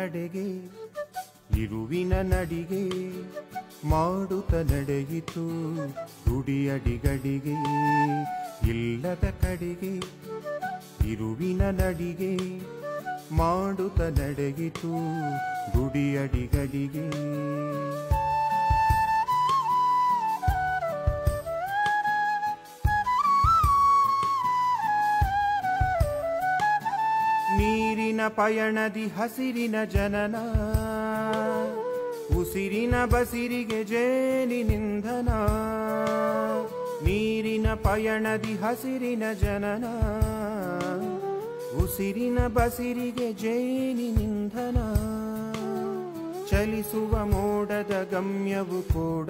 ಕಡೆಗೆ ಇರುವಿನ ನಡಿಗೆ ಮಾಡುತ್ತ ನಡೆಯಿತು ಗುಡಿಯಡಿಗಡಿಗೆ ಇಲ್ಲದ ಕಡೆಗೆ ಇರುವಿನ ನಡಿಗೆ ಮಾಡುತ್ತ ನಡೆಯಿತು ಗುಡಿಯಡಿಗಡಿಗೆ ನೀರಿನ ಪಯಣದಿ ಹಸಿರಿನ ಜನನ ಉಸಿರಿನ ಬಸಿರಿಗೆ ಜೇನಿನಿಂಧನ ನೀರಿನ ಪಯಣದಿ ಹಸಿರಿನ ಜನನ ಉಸಿರಿನ ಬಸಿರಿಗೆ ಜೇನಿನಿಂಧನ ಚಲಿಸುವ ಮೋಡದ ಗಮ್ಯವು ಕೂಡ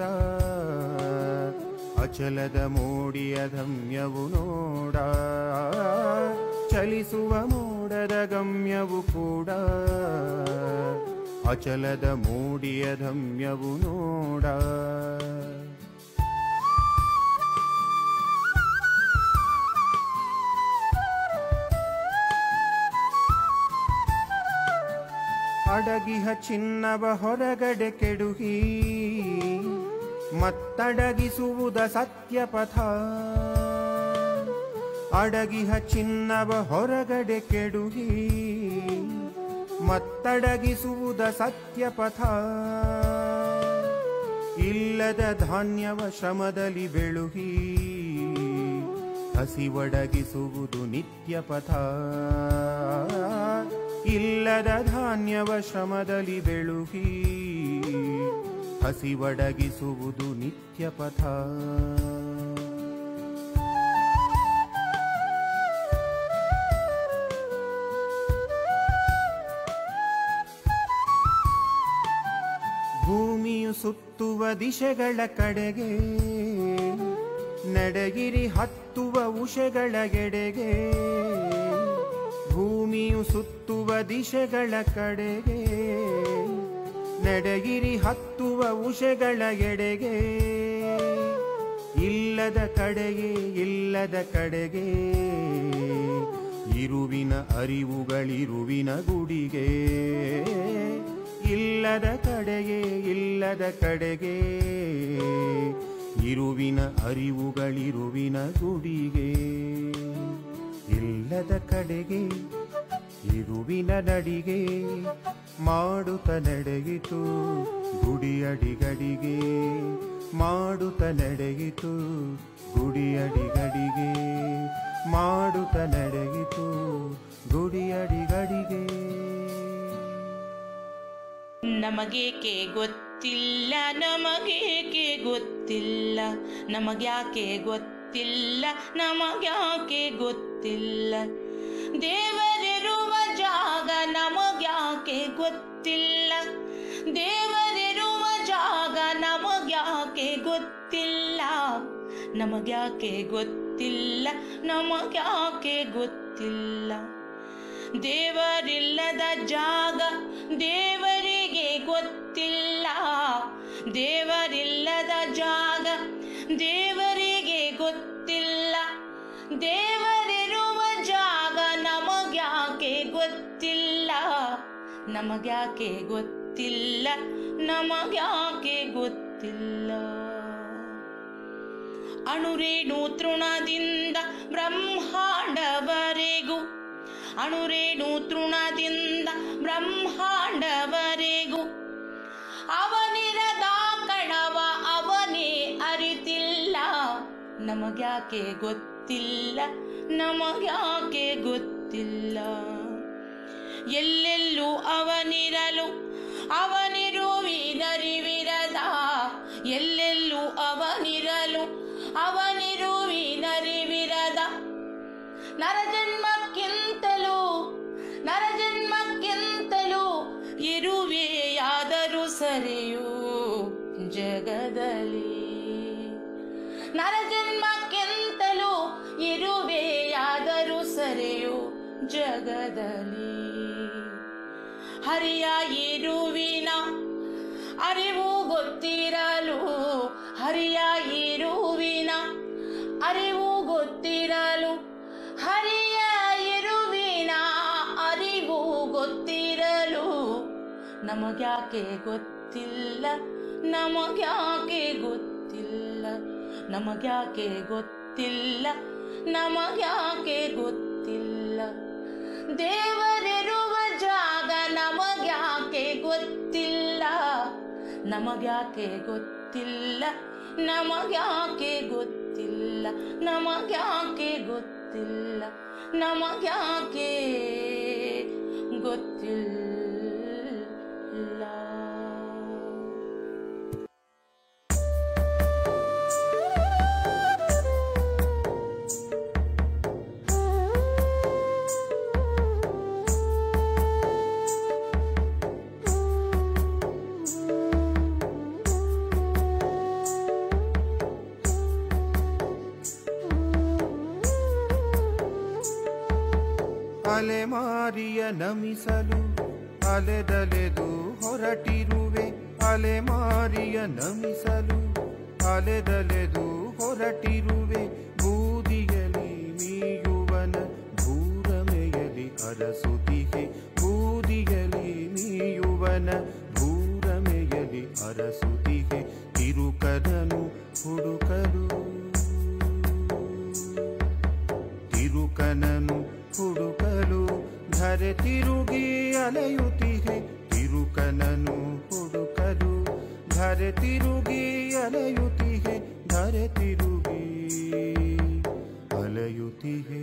ಅಚಲದ ಮೋಡಿಯ ಧಮ್ಯವು ನೋಡ ಚಲಿಸುವ ಮೋಡದ ಗಮ್ಯವು ಕೂಡ ಅಚಲದ ಮೋಡಿಯ ಧಮ್ಯವು ನೋಡ ಅಡಗಿಹ ಚಿನ್ನವ ಹೊರಗಡೆ ಕೆಡುಹಿ ಮತ್ತಡಗಿಸುವುದ ಸತ್ಯಪಥ ಅಡಗಿಹ ಚಿನ್ನವ ಹೊರಗಡೆ ಕೆಡುಹಿ ಮತ್ತಡಗಿಸುವುದ ಸತ್ಯಪಥ ಇಲ್ಲದ ಧಾನ್ಯವ ಶ್ರಮದಲ್ಲಿ ಬೆಳುಹಿ ಹಸಿವಡಗಿಸುವುದು ನಿತ್ಯ ಪಥ ಇಲ್ಲದ ಧಾನ್ಯವ ಶ್ರಮದಲ್ಲಿ ಬೆಳುಹಿ ಹಸಿವಡಗಿಸುವುದು ನಿತ್ಯ ಪಥ ಭೂಮಿಯು ಸುತ್ತುವ ದಿಶೆಗಳ ಕಡೆಗೆ ನಡೆಗಿರಿ ಹತ್ತುವ ಉಷೆಗಳ ಗೆಡೆಗೆ ಭೂಮಿಯು ಸುತ್ತುವ ದಿಶೆಗಳ ಕಡೆಗೆ ನಡೆಗಿರಿ ಹತ್ತುವ ಉಷೆಗಳ ಎಡೆಗೆ ಇಲ್ಲದ ಕಡೆಗೆ ಇಲ್ಲದ ಕಡೆಗೆ ಇರುವಿನ ಅರಿವುಗಳಿರುವಿನ ಗುಡಿಗೆ ಇಲ್ಲದ ಕಡೆಗೆ ಇಲ್ಲದ ಕಡೆಗೆ ಇರುವಿನ ಅರಿವುಗಳಿರುವಿನ ಗುಡಿಗೆ ಇಲ್ಲದ ಕಡೆಗೆ ಇರುವಿನ ನಡಿಗೆ ಮಾಡುತ್ತ ನಡೆಯಿತು ಗುಡಿಯಡಿಗಡಿಗೆ ಮಾಡುತ್ತ ನಡೆಯಿತು ಗುಡಿಯಡಿಗಡಿಗೆ ಮಾಡುತ್ತ ನಡೆಯಿತು ಗುಡಿಯಡಿಗಡಿಗೆ ನಮಗೇಕೆ ಗೊತ್ತಿಲ್ಲ ನಮಗೇಕೆ ಗೊತ್ತಿಲ್ಲ ನಮಗ್ಯಾಕೆ ಗೊತ್ತಿಲ್ಲ ನಮಗ್ಯಾಕೆ ಗೊತ್ತಿಲ್ಲ ದೇವರಿರುವ ಜಾಗ ನಮಗ್ಯಾಕೆ ಗೊತ್ತಿಲ್ಲ ದೇವರಿರುವ ಜಾಗ ನಮಗ್ಯಾಕೆ ಗೊತ್ತಿಲ್ಲ ನಮಗ್ಯಾಕೆ ಗೊತ್ತಿಲ್ಲ ನಮಗ್ಯಾಕೆ ಗೊತ್ತಿಲ್ಲ ದೇವರಿಲ್ಲದ ಜಾಗ ದೇವರಿಗೆ ಗೊತ್ತಿಲ್ಲ ದೇವರಿಲ್ಲದ ಜಾಗ ದೇವರಿಗೆ ಗೊತ್ತಿಲ್ಲ ದೇವರಿರುವ ಜಾಗ ನಮಗ್ಯಾಕೆ ಗೊತ್ತಿಲ್ಲ ನಮಗ್ಯಾಕೆ ಗೊತ್ತಿಲ್ಲ ನಮಗ್ಯಾಕೆ ಗೊತ್ತಿಲ್ಲ ಅಣುರೇಣು ತೃಣದಿಂದ ಬ್ರಹ್ಮಾಂಡವರೆಗೂ ಅಣುರೇಣು ತೃಣದಿಂದ ಬ್ರಹ್ಮಾಂಡವರೆಗೂ ಅವನಿರದ ಕಣವ ಅವನೇ ಅರಿತಿಲ್ಲ ನಮಗ್ಯಾಕೆ ಗೊತ್ತಿಲ್ಲ ನಮಗ್ಯಾಕೆ ಗೊತ್ತಿಲ್ಲ ಎಲ್ಲೆಲ್ಲೂ ಅವನಿರಲು ಅವನಿರುವಿನರಿವಿರದ ಎಲ್ಲೆಲ್ಲೂ ಅವನಿರಲು ಅವನಿರುವಿನರಿವಿರದ ನರಜನ್ಮಕ್ಕಿಂತಲೂ ನರಜನ್ಮಕ್ಕಿಂತಲೂ ಇರುವೆಯಾದರೂ ಸರಿಯೂ ಜಗದಲ್ಲಿ ನರಜನ್ಮಕ್ಕಿಂತಲೂ ಇರುವೆಯಾದರೂ ಸರಿಯು ಜಗದಲ್ಲಿ ಹರಿಯ ಇರುವಿನ ಅರಿವು ಗೊತ್ತಿರಲು ಹರಿಯ ಇರುವಿನ ಅರಿವು ಗೊತ್ತಿರಲು ಹರಿಯ ಇರುವಿನ ಅರಿವು ಗೊತ್ತಿರಲು ನಮಗ್ಯಾಕೆ ಗೊತ್ತಿಲ್ಲ ನಮಗ್ಯಾಕೆ ಗೊತ್ತಿಲ್ಲ ನಮಗ್ಯಾಕೆ ಗೊತ್ತಿಲ್ಲ ನಮಗ್ಯಾಕೆ ಗೊತ್ತಿಲ್ಲ ದೇವರಿರುವ ಜಾಗ ನಮಗ್ಯಾಕೆ ಗೊತ್ತಿಲ್ಲ ನಮಗ್ಯಾಕೆ ಗೊತ್ತಿಲ್ಲ ನಮಗ್ಯಾಕೆ ಗೊತ್ತಿಲ್ಲ ನಮಗ್ಯಾಕೆ ಗೊತ್ತಿಲ್ಲ ನಮಗ್ಯಾಕೆ ಗೊತ್ತಿಲ್ಲ ಅಲೆಮಾರಿಯ ನಮಿಸಲು ಅಲೆದಲೆದು ಹೊರಟಿರುವೆ ಅಲೆಮಾರಿಯ ನಮಿಸಲು ಅಲೆದಲೆದು ಹೊರಟಿರುವೆ ಬೂದಿಯಲಿ ಮೀಯುವನ ಭೂರಮೆಯಲಿ ಅರಸುತಿಗೆ ಬೂದಿಯಲಿ ಮೀಯುವನ ಭೂರಮೆಯಲಿ ಅರಸುತಿಗೆ ತಿರುಕದನು ಹುಡುಕಲು ತಿರುಕನನು ಹುಡುಕಲು ಧರೆ ತಿರುಗಿ ಅಲೆಯುತ್ತಿಗೆ ತಿರುಕನನು ಹುಡುಕಲು ಧರೆ ತಿರುಗಿ ಅಲೆಯುತ್ತಿಗೆ ಧರೆ ತಿರುಗಿ ಅಲೆಯುತ್ತಿಗೆ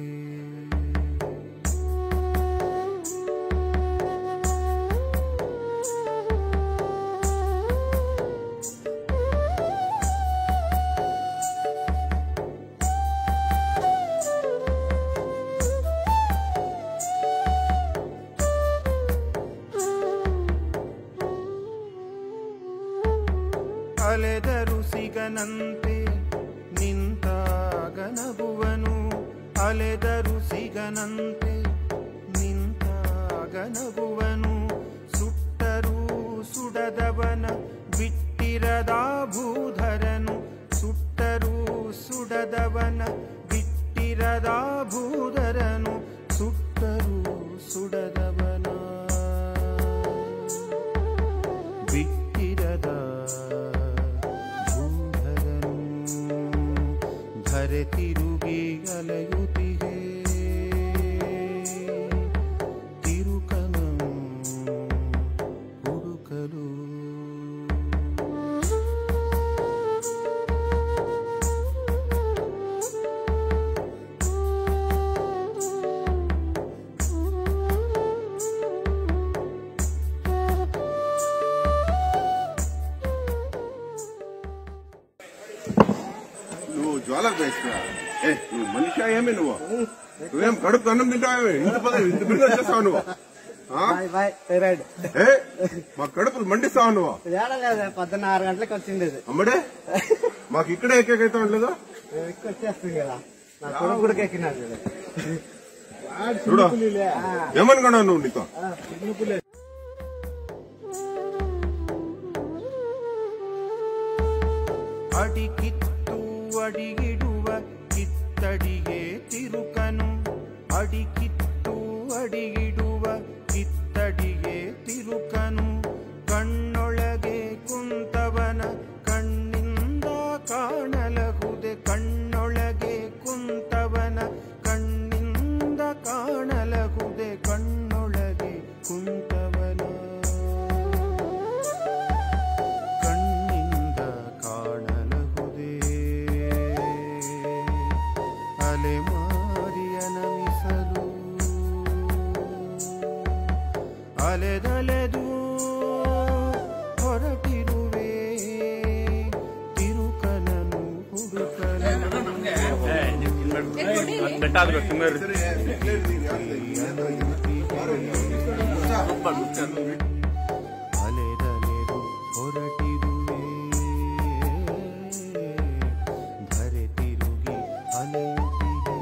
ಅಲೆದರು ಸಿಗನಂತೆ ನಿಂತಾಗ ನಗುವನು ಅಲೆದರು ಸಿಗನಂತೆ ನಿಂತಾಗ ನಗುವನು ಸುಟ್ಟರೂ ಸುಡದವನ ಬಿಟ್ಟಿರದ ಭೂಧರನು ಸುಟ್ಟರೂ ಸುಡದವನ ಬಿಟ್ಟಿರದ ಭೂಧರನು ಸುಟ್ಟರೂ ಸುಡದವನ ಬಿಟ್ಟಿರದ ಭೂಧರನು ಧರೆ ತಿರುಗಿ ಅಲೆಯುತ್ತಿಗೆ ತಿರುಕನು ಹುಡುಕಲು నువ్వు జ్వాలకు వేస్తున్నా ఏ నువ్వు మనిషి ఏమే నువ్వు నువ్వేం కడుపు అన్నం తింటావే ఇంత పద ఇంత బిల్లు వచ్చేస్తావు నువ్వు ఆ? బాయ్ బాయ్ థైరాయిడ్ ఏ మా కడుపులు మండిస్తావు నువ్వు ఏడ కదా పొద్దున్న ఆరు గంటలకు వచ్చింది ఇది అమ్మడే మాకు ఇక్కడే ఎక్కకైతే ఉండలేదు మేము ఎక్కువ వచ్చేస్తుంది కదా నా కొడుకు కూడా ఎక్కినాడు చూడు. చూడు ఏమనుకున్నావు నువ్వు నీతో ఆ, చిన్న పులి. ಅಡಿಕಿತ್ತು ಅಡಿಗಿಡುವ ಕಿತ್ತಡಿಗೆ ತಿರುಕನು ಅಡಿಕಿತ್ತು ಅಡಿಗಿಡುವ ಕಿತ್ತಡಿಗೆ ತಿರುಕನು ಕಣ್ಣೊಳಗೆ ಕುಂತವನ ಕಣ್ಣಿಂದ ಕಾಣಲಗುದೆ ಕಣ್ಣೊಳಗೆ ಕುಂತವನ ಕಣ್ಣಿಂದ ಕಾಣಲಗುದೆ ಕಣ್ಣೊಳಗೆ ಕುಂತವನ ಕಣ್ಣಿಂದ ಕಾಣಲಹುದೇ ಅಲೆಮಾರಿಯ ನಮಿಸಲು ಅಲೆದಲೆದು ಹೊರಟಿರುವೆ ತಿರುಕನನು ಹುಡುಕಲು ಅಲೆದಲೆದು ಹೊರಟಿರುವೆ ಧರೆ ತಿರುಗಿ ಅಲೆಯುತ್ತಿದೆ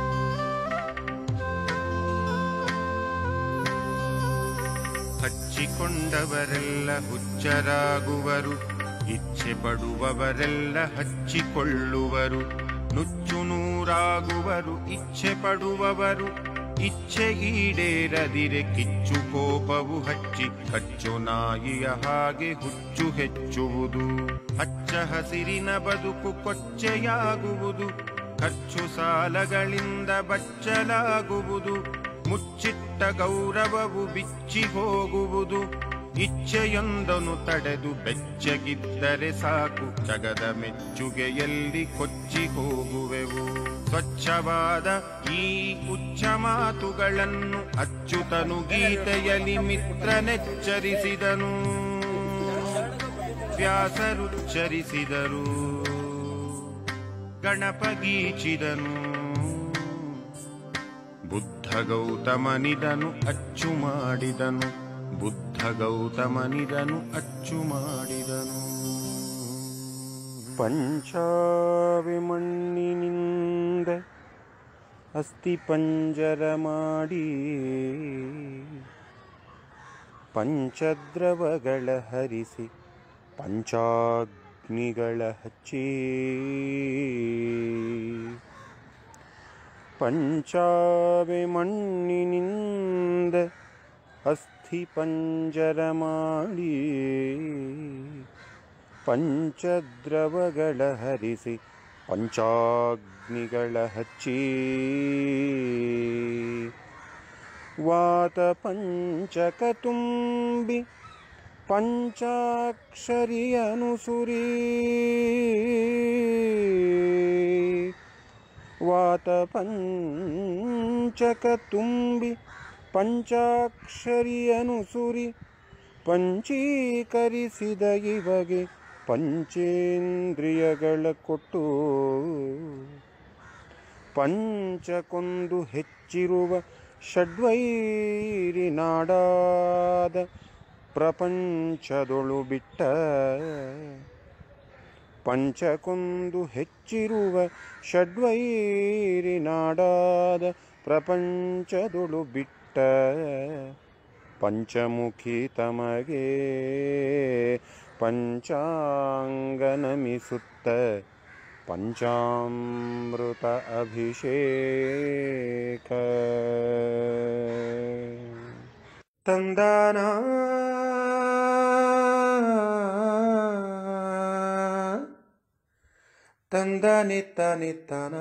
ಹಚ್ಚಿ ಹಚ್ಚಿಕೊಂಡವರೆಲ್ಲ ಹುಚ್ಚರಾಗುವರು ಇಚ್ಛೆ ಪಡುವವರೆಲ್ಲ ಹಚ್ಚಿಕೊಳ್ಳುವರು ನುಚ್ಚು ನೂರಾಗುವರು ಇಚ್ಛೆ ಪಡುವವರು ಇಚ್ಛೆ ಈಡೇರದಿರೆ ಕಿಚ್ಚು ಕೋಪವು ಹಚ್ಚಿ ಕಚ್ಚು ನಾಯಿಯ ಹಾಗೆ ಹುಚ್ಚು ಹೆಚ್ಚುವುದು ಹಚ್ಚ ಹಸಿರಿನ ಬದುಕು ಕೊಚ್ಚೆಯಾಗುವುದು ಖರ್ಚು ಸಾಲಗಳಿಂದ ಬಚ್ಚಲಾಗುವುದು ಮುಚ್ಚಿಟ್ಟ ಗೌರವವು ಬಿಚ್ಚಿ ಹೋಗುವುದು ಇಚ್ಛೆಯೊಂದನು ತಡೆದು ಬೆಚ್ಚಗಿದ್ದರೆ ಸಾಕು ಜಗದ ಮೆಚ್ಚುಗೆಯಲ್ಲಿ ಕೊಚ್ಚಿ ಹೋಗುವೆವು ಸ್ವಚ್ಛವಾದ ಈ ಉಚ್ಚ ಮಾತುಗಳನ್ನು ಅಚ್ಚುತನು ಗೀತೆಯಲ್ಲಿ ಮಿತ್ರನೆಚ್ಚರಿಸಿದನು ವ್ಯಾಸರುಚ್ಚರಿಸಿದರು ಗಣಪ ಗೀಚಿದನು ಬುದ್ಧ ಗೌತಮನಿದನು ಅಚ್ಚು ಮಾಡಿದನು ಬುದ್ಧ ಗೌತಮನಿದನು ಅಚ್ಚು ಮಾಡಿದನು ಪಂಚಾವಿ ಮಣ್ಣಿನಿಂದ ಅಸ್ಥಿ ಪಂಜರ ಮಾಡಿ ಪಂಚದ್ರವಗಳ ಹರಿಸಿ ಪಂಚಾಗ್ನಿಗಳ ಹಚ್ಚಿ ಪಂಚಾವೆ ಮಣ್ಣಿನಿಂದ ಅಸ್ಥಿ ಪಂಜರ ಮಾಡಿ ಪಂಚದ್ರವಗಳ ಹರಿಸಿ ಪಂಚಾಗ್ನಿಗಳ ಹಚ್ಚಿ ವಾತ ಪಂಚಕ ತುಂಬಿ ಪಂಚಾಕ್ಷರಿ ಅನುಸುರಿ ವಾತ ಪಂಚಕ ತುಂಬಿ ಪಂಚಾಕ್ಷರಿ ಅನುಸುರಿ ಪಂಚೀಕರಿಸಿದ ಇವಗೆ ಪಂಚೇಂದ್ರಿಯಗಳ ಕೊಟ್ಟು ಪಂಚಕೊಂದು ಹೆಚ್ಚಿರುವ ಷಡ್ವೈರಿ ನಾಡಾದ ಪ್ರಪಂಚದೊಳು ಬಿಟ್ಟ ಪಂಚಕೊಂದು ಹೆಚ್ಚಿರುವ ಷಡ್ವೈರಿ ನಾಡಾದ ಪ್ರಪಂಚದೊಳು ಬಿಟ್ಟ ಪಂಚಮುಖಿ ತಮಗೆ ಪಂಚಾಂಗ ನಮಿಸುತ್ತ ಪಂಚಾಮೃತ ಅಭಿಷೇಕ ತಂದಾನ ತಂದಾನೆ ತಾನೆ ತಾನ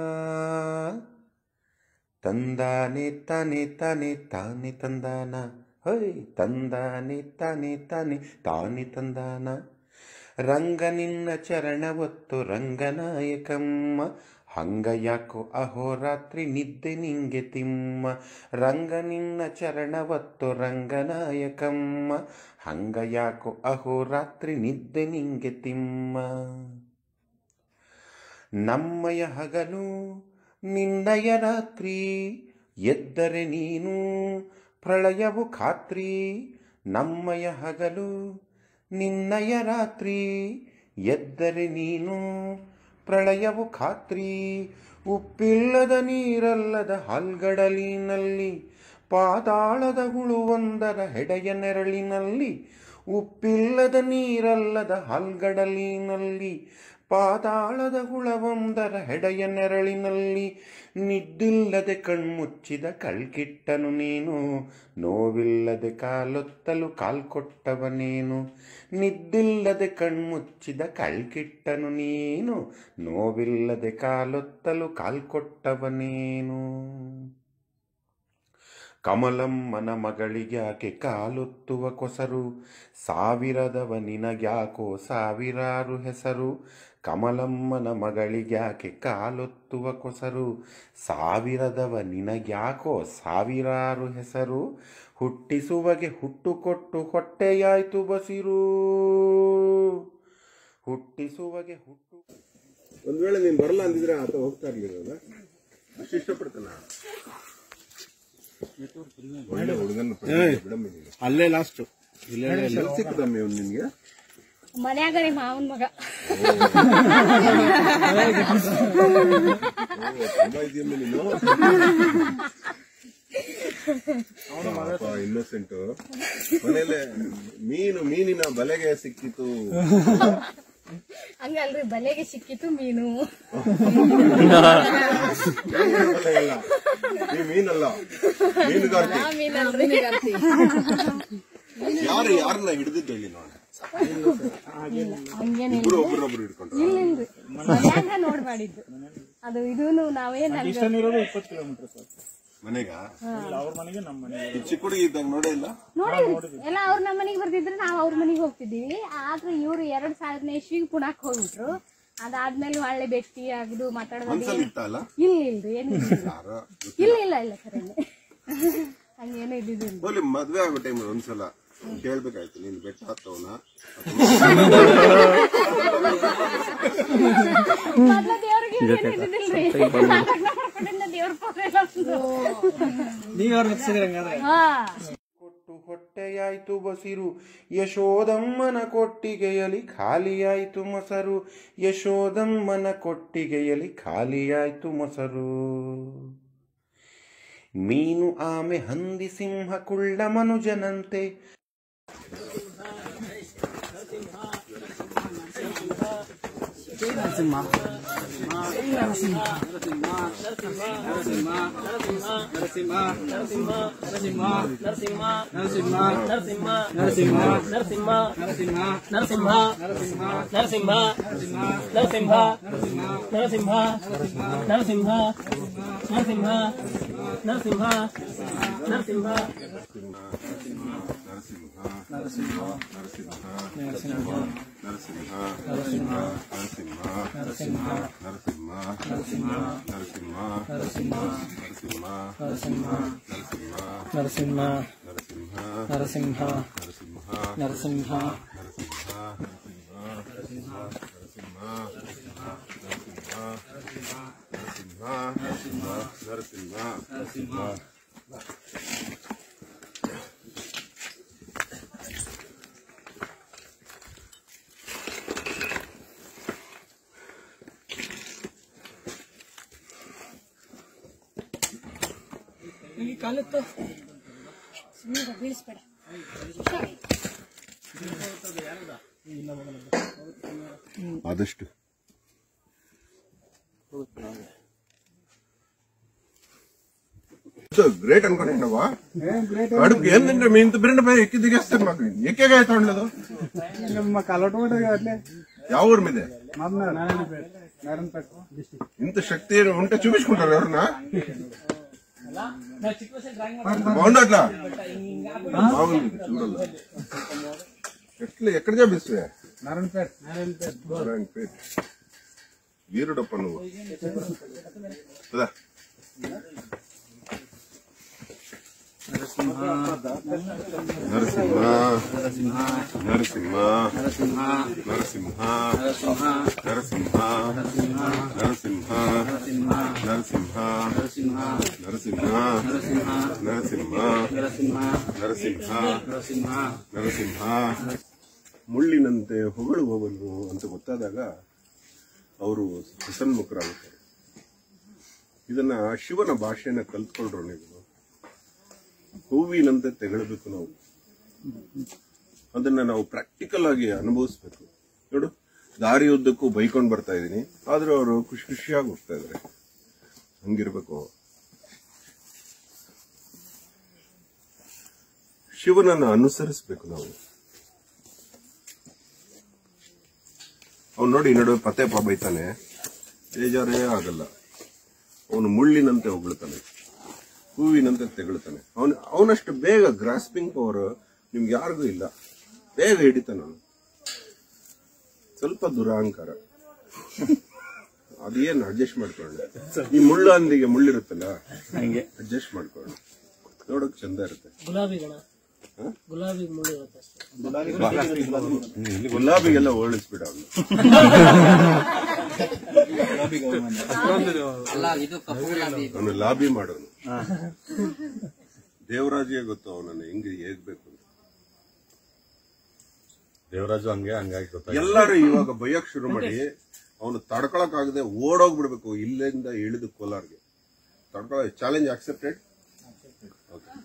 ತಂದಾನೆ ತಾನೆ ತಾನೆ ತಾನೆ ತಂದಾನ ಹೊಯ್ ತಂದಾನೆ ತಾನೆ ತಾನೆ ತಾನೆ ತಂದಾನ ರಂಗ ನಿನ್ನ ಚರಣ ಒತ್ತು ರಂಗನಾಯಕಮ್ಮ ಹಂಗ ಯಾಕೋ ಅಹೋರಾತ್ರಿ ನಿದ್ದೆ ನಿಂಗೆ ತಿಮ್ಮ ರಂಗ ನಿನ್ನ ಚರಣವತ್ತು ರಂಗನಾಯಕಮ್ಮ ಹಂಗ ಯಾಕೋ ಅಹೋರಾತ್ರಿ ನಿದ್ದೆ ನಿಂಗೆ ತಿಮ್ಮ ನಮ್ಮಯ ಹಗಲು ನಿನ್ನಯ ರಾತ್ರಿ ಎದ್ದರೆ ನೀನು ಪ್ರಳಯವು ಖಾತ್ರಿ ನಮ್ಮಯ ಹಗಲು ನಿನ್ನಯ ರಾತ್ರಿ ಎದ್ದರೆ ನೀನು ಪ್ರಳಯವು ಖಾತ್ರಿ ಉಪ್ಪಿಲ್ಲದ ನೀರಲ್ಲದ ಹಲ್ಗಡಲಿನಲ್ಲಿ ಪಾತಾಳದ ಹುಳುವೊಂದರ ಹೆಡೆಯ ನೆರಳಿನಲ್ಲಿ ಉಪ್ಪಿಲ್ಲದ ನೀರಲ್ಲದ ಹಲ್ಗಡಲಿನಲ್ಲಿ ಪಾತಾಳದ ಹುಳವೊಂದರ ಹೆಡೆಯ ನೆರಳಿನಲ್ಲಿ ನಿದ್ದಿಲ್ಲದೆ ಕಣ್ಮುಚ್ಚಿದ ಕಳ್ಕಿಟ್ಟನು ನೀನು ನೋವಿಲ್ಲದೆ ಕಾಲೊತ್ತಲು ಕಾಲ್ಕೊಟ್ಟವನೇನು ನಿದ್ದಿಲ್ಲದೆ ಕಣ್ಮುಚ್ಚಿದ ಕಳ್ಕಿಟ್ಟನು ನೀನು ನೋವಿಲ್ಲದೆ ಕಾಲೊತ್ತಲು ಕಾಲ್ಕೊಟ್ಟವನೇನು ಕಮಲಮ್ಮನ ಮಗಳಿಗ್ಯಾಕೆ ಕಾಲೊತ್ತುವ ಕೊಸರು ಸಾವಿರದವ ನಿನಗ್ಯಾಕೋ ಸಾವಿರಾರು ಹೆಸರು ಕಮಲಮ್ಮನ ಮಗಳಿಗ್ಯಾಕೆ ಕಾಲೊತ್ತುವ ಕೊಸರು ಸಾವಿರದವ ನಿನಗ್ಯಾಕೋ ಸಾವಿರಾರು ಹೆಸರು ಹುಟ್ಟಿಸುವಗೆ ಹುಟ್ಟು ಕೊಟ್ಟು ಹೊಟ್ಟೆಯಾಯ್ತು ಬಸಿರು ಹುಟ್ಟಿಸುವಗೆ ಹುಟ್ಟು ಒಂದ್ ವೇಳೆ ನೀನ್ ಬರಲ್ಲ ಅಂದಿದ್ರೆ ಆತ ಹೋಗ್ತಾ ಇರ್ಲಿಲ್ಲ ಅಷ್ಟು ಇಷ್ಟಪಡ್ತಾನ ಒಳ್ಳೆ ಹುಡುಗನ ಬಿಡಮ್ಮ ನೀನು. ಅಲ್ಲೇ ಲಾಸ್ಟ್ ಎಲ್ಲಿ ಸಿಕ್ಕದಮ್ಮ ಇವ್ನು ನಿನ್ಗೆ ಮನ್ಯಾಗ ನಿಮ್ಮ ಮಾವನ್ ಮಗ ಓ, ತುಂಬಾ ಇದೆಯಮ್ಮ ನೀನು ಇನ್ನೋಸೆಂಟ್ ಮನೇಲೆ ಮೀನು ಮೀನಿನ ಬಲೆಗೆ ಸಿಕ್ಕಿತು ಹಂಗಲ್ರಿ ಬಲೆಗೆ ಸಿಕ್ಕಿತು ಮೀನು ಬಲೆ ಅಲ್ಲ ಈ ಮೀನಲ್ಲ ಮೀನುಗಾರಿಕೆ ಆ ಮೀನಲ್ರಿ ಯಾರು ಯಾರನ್ನ ಹಿಡಿದಿದ್ದು ಹೇಳಿ ನೋಡಿ ಹಂಗೇನಿಲ್ಲ ಇಬ್ರು ಒಬ್ರೊಬ್ರು ಹಿಡ್ಕೊಂಡ್ರು ಇಲ್ಲಿಂದ್ರಿ ಮನ್ಯಾಗ ನೋಡ್ ಮಾಡಿದ್ದು ಅದು ಇದೂನು ನಾವೇನ್ ಇರೋದು ಇಪ್ಪತ್ತು ಕಿಲೋಮೀಟರ್ ಸರ್ ಮನೆಗ ಅವ್ರ ಮನೆಗೆ ನಮ್ಮ ಮನೆಗೆ ಈ ಚಿಕ್ಕ ಹುಡುಗಿ ಇದ್ದಾಗ ನೋಡೇ ಇಲ್ಲ ನೋಡಿದ್ರಿ ಎಲ್ಲ ಅವ್ರ ನಮ್ಮ ಮನೆಗೆ ಬರ್ತಿದ್ರೆ ನಾವು ಅವ್ರ ಮನೆಗೆ ಹೋಗ್ತಿದ್ದೀವಿ ಆದ್ರೆ ಇವ್ರು ಎರಡ್ ಸಾವಿರನೇ ಇಸ್ವಿಗೆ ಪುಣಾಕ್ ಹೋಗ್ಬಿಟ್ರು ಅದಾದ್ಮೇಲೆ ಒಳ್ಳೆ ಭೇಟಿ ಆಗಿದ್ದು ಮಾತಾಡೋದು ಮನ್ಸಲ್ಲಿ ಇತ್ತ ಅಲ್ಲ ಇಲ್ಲ ಇಲ್ರಿ ಏನು ಯಾರ ಇಲ್ಲ ಇಲ್ಲ ಇಲ್ಲ ಖರೇನೆ ಹಂಗೇನು ಇದ್ದಿದ್ದಿಲ್ಲ ಹೋಗ್ಲಿ ಮದ್ವೆ ಆಗೋ ಟೈಮ್ ಒಂದ್ಸಲ ಕೇಳ್ಬೇಕಾಯ್ತು ನೀನ್ ಬೆಟ್ಟ ಹತ್ತವನ ಮೊದ್ಲ ದೇವ್ರಿಗೆ ಏನು ಇದ್ದಿದ್ದಿಲ್ರಿ ದೇವ್ರ ಫೋಟೋ ಎಲ್ಲ ಒಂದು. ನೀವ್ ಯಾರು ನೆಚ್ಸಿದ್ರಿ ಹಂಗಾದ್ರೆ ಹಾ ಕೊಟ್ಟು ಹೊಟ್ಟೆಯಾಯ್ತು ಬಸಿರು ಯಶೋದಮ್ಮನ ಕೊಟ್ಟಿಗೆಯಲಿ ಖಾಲಿಯಾಯ್ತು ಮೊಸರು ಯಶೋದಮ್ಮನ ಕೊಟ್ಟಿಗೆಯಲಿ ಖಾಲಿಯಾಯ್ತು ಮೊಸರು ಮೀನು ಆಮೆ ಹಂದಿ ಸಿಂಹ ಕುಳ್ಳ ಮನುಜನಂತೆ ನರಸಿಂಹ ನರಸಿಂಹ ನರಸಿಂಹ ನರಸಿಂಹ ನರಸಿಂಹ ನರಸಿಂಹ ನರಸಿಂಹ ನರಸಿಂಹ ನರಸಿಂಹ ನರಸಿಂಹ ನರಸಿಂಹ ನರಸಿಂಹ ನರಸಿಂಹ ನರಸಿಂಹ ನರಸಿಂಹ ನರಸಿಂಹ ನರಸಿಂಹ ಸುಮ್ಮನೆ ಬೀಳಿಸ್ಬೇಡ ಆದಷ್ಟು ಗ್ರೇಟ್ ಅನ್ಕೊಂಡಿದ್ದವ ಕಡುಬು ಏನ್ ನಿಂದ್ರೆ ಮೀನ್ ಬಿರಂಡ ಬೈ ಎಕ್ಕಿ ದಿಗಸ್ತಾರೆ ಮಗ ಎಕ್ಕೆಗೆ ತಗೊಂಡದು ನಮ್ಮ ಕಾಲೋಟೋಟ ಅಲ್ಲೇ ಯಾವ ಊರ್ మీద ಮಾಮ್ನ ನಾರಾಯಣಪೇಟ್ ನಾರಾಯಣಪೇಟ್ ಡಿಸ್ಟಿಕ್ ఇంత శక్తి ఉంటే చూపించుకుంటారు ఎవరన్నా బాగుంది అట్లా బాగుంది చూడాలి ఎట్లా ఎక్కడ చూపిస్తే నారాయణపేట్ నారాయణపేట్ వీరుడప్ప నువ్వు కదా నరసింహ నరసింహ నరసింహ నరసింహ నరసింహ నరసింహ నరసింహ ನರಸಿಂಹ ನರಸಿಂಹ ಮುಳ್ಳಿನಂತೆ ಹೊಗಳುವವನು ಅಂತ ಗೊತ್ತಾದಾಗ ಅವರು ಹಸನ್ಮುಖರಾಗುತ್ತಾರೆ ಇದನ್ನ ಶಿವನ ಭಾಷೆಯನ್ನ ಕಲ್ತ್ಕೊಂಡ್ರು ನೀವು ಹೂವಿನಂತೆ ತೆಗಳಬೇಕು ನಾವು ಅದನ್ನ ನಾವು ಪ್ರಾಕ್ಟಿಕಲ್ ಆಗಿ ಅನುಭವಿಸ್ಬೇಕು ನೋಡು ದಾರಿಯುದ್ದಕ್ಕೂ ಬೈಕೊಂಡ್ ಬರ್ತಾ ಇದೀನಿ ಆದ್ರೂ ಅವರು ಖುಷಿ ಖುಷಿಯಾಗಿ ಹೋಗ್ತಾ ಇದಾರೆ ಹಂಗಿರ್ಬೇಕು ಶಿವನನ್ನು ಅನುಸರಿಸಬೇಕು ನಾವು ಅವ್ನು ನೋಡಿ ಈ ನಡುವೆ ಪತ್ತೆ ಬೈತಾನೆ ಬೇಜಾರೇ ಆಗಲ್ಲ ಅವನು ಮುಳ್ಳಿನಂತೆ ಹೊಗಳ್ತಾನೆ ಹೂವಿನಂತೆ ತೆಗಳ್ತಾನೆ ಅವನು ಅವನಷ್ಟು ಬೇಗ ಗ್ರಾಸ್ಪಿಂಗ್ ಪವರ್ ನಿಮ್ಗೆ ಯಾರಿಗೂ ಇಲ್ಲ ಬೇಗ ಹಿಡಿತಾನ ಅವನು ಸ್ವಲ್ಪ ದುರಹಂಕಾರ ಅದೇನು ಅಡ್ಜಸ್ಟ್ ಮಾಡ್ಕೊಳ್ಳಿ ಈ ಮುಳ್ಳು ಅಂದಿಗೆ ಮುಳ್ಳಿರುತ್ತಲ್ಲ ಹಂಗೆ ಅಡ್ಜಸ್ಟ್ ಮಾಡ್ಕೊಳ್ಳಿ ನೋಡಕ್ ಚಂದ ಇರುತ್ತೆ ಹ? ಗುಲಾಬಿಗೆಲ್ಲ ಹೋಲಿಸ್ಬಿಡ ಅವನು ಅವನು ಲಾಬಿ ಮಾಡೋನು ದೇವರಾಜಿಗೆ ಗೊತ್ತು ಅವನನ್ನು ಹೆಂಗೆ ಹೇಗ್ಬೇಕು ಅಂತ ದೇವರಾಜು ಹಂಗೆ ಹಂಗಾಗಿ ಗೊತ್ತಾಗ ಎಲ್ಲರೂ ಇವಾಗ ಬೈಯಕ್ ಶುರು ಮಾಡಿ ಅವನು ತಡ್ಕೊಳಕ್ ಆಗದೆ ಓಡೋಗ್ಬಿಡ್ಬೇಕು ಇಲ್ಲಿಂದ ಇಳಿದು ಕೋಲಾರ್ಗೆ ತಡ್ಕೊಳ ಚಾಲೆಂಜ್ ಆಕ್ಸೆಪ್ಟೆಡ್ ಓಕೆ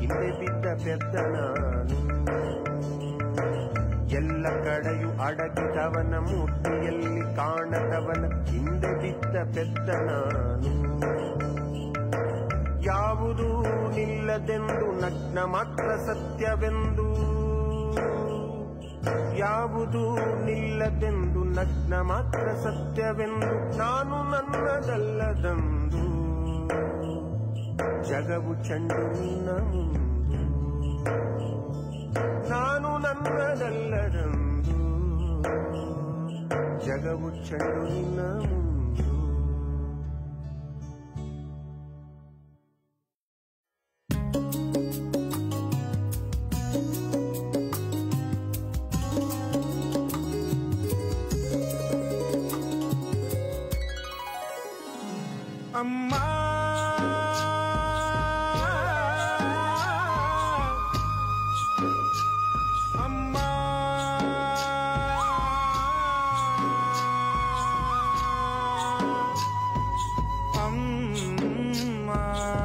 ಹಿಂದೆ ಬಿದ್ದ ಪೆದ್ದ ನಾನು ಎಲ್ಲ ಕಡೆಯು ಅಡಗಿದವನ ಮೂರ್ತಿಯಲ್ಲಿ ಕಾಣದವನ ಹಿಂದೆ ಬಿದ್ದ ಪೆದ್ದ ನಾನು ಯಾವುದೂ ನಿಲ್ಲದೆಂದು ನಗ್ನ ಮಾತ್ರ ಸತ್ಯವೆಂದು ಯಾವುದೂ ನಿಲ್ಲದೆಂದು ನಗ್ನ ಮಾತ್ರ ಸತ್ಯವೆಂದು ನಾನು ನನ್ನದಲ್ಲದಂದು ಜಗವು ಚೆಂಡು ನಿನ್ನ ಮುಂದು ನಾನು ನನ್ನದಲ್ಲದಂದು ಜಗವು ಚೆಂಡು ನಿನ್ನ ಮುಂದು ಅಮ್ಮ ಅಮ್ಮ ಅಮ್ಮ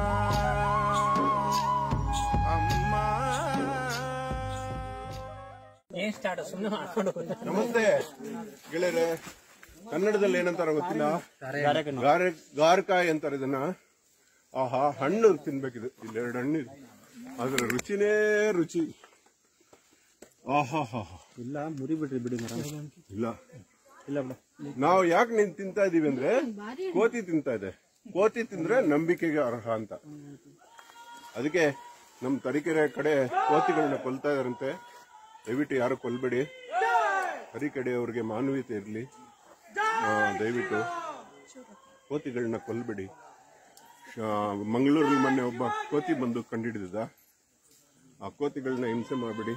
ಅಮ್ಮ ಏನ್ ಸ್ಟಾರ್ಟ್ ಸುಮ್ಮನೆ ಮಾಡ್ಕೊಂಡು ಹೋಗ್ತಾ ನಮಸ್ತೆ ಗೆಳೆಯರೆ ಕನ್ನಡದಲ್ಲಿ ಏನಂತಾರ ಗೊತ್ತಿಲ್ಲ ಗಾರೆ ಗಾರ್ಕಾಯಿ ಅಂತಾರೆ ಇದನ್ನ ಆಹಾ ಹಣ್ಣು ತಿನ್ಬೇಕಿದು ಇಲ್ಲೆರಡು ಹಣ್ಣು ಇದೆ ಅದ್ರ ರುಚಿನೇ ರುಚಿ ಆಹಾ ಹಾ ಇಲ್ಲ ಮುರಿ ಬಿಡ್ರಿ ಬಿಡಿ ಮರ ಇಲ್ಲ ಇಲ್ಲ ಬಿಡ ನಾವು ಯಾಕೆ ನಿನ್ ತಿಂತಾ ಇದೀವಿ ಅಂದ್ರೆ ಕೋತಿ ತಿಂತಾ ಇದೆ ಕೋತಿ ತಿಂದ್ರೆ ನಂಬಿಕೆಗೆ ಅರ್ಹ ಅಂತ ಅದಕ್ಕೆ ನಮ್ ತರೀಕೆರೆ ಕಡೆ ಕೋತಿಗಳನ್ನ ಕೊಲ್ತಾ ಇದಾರಂತೆ ದಯವಿಟ್ಟು ಯಾರು ಕೊಲ್ಬೇಡಿ ತರೀಕೆರೆ ಅವ್ರಿಗೆ ಮಾನವೀಯತೆ ಇರಲಿ ದಯವಿಟ್ಟು ಕೋತಿಗಳನ್ನ ಕೊಲ್ಬೇಡಿ ಮಂಗಳೂರಲ್ಲಿ ಮೊನ್ನೆ ಒಬ್ಬ ಕೋತಿ ಬಂದು ಕಂಡಿಡಿದ ಆ ಕೋತಿಗಳನ್ನ ಹಿಂಸೆ ಮಾಡಬೇಡಿ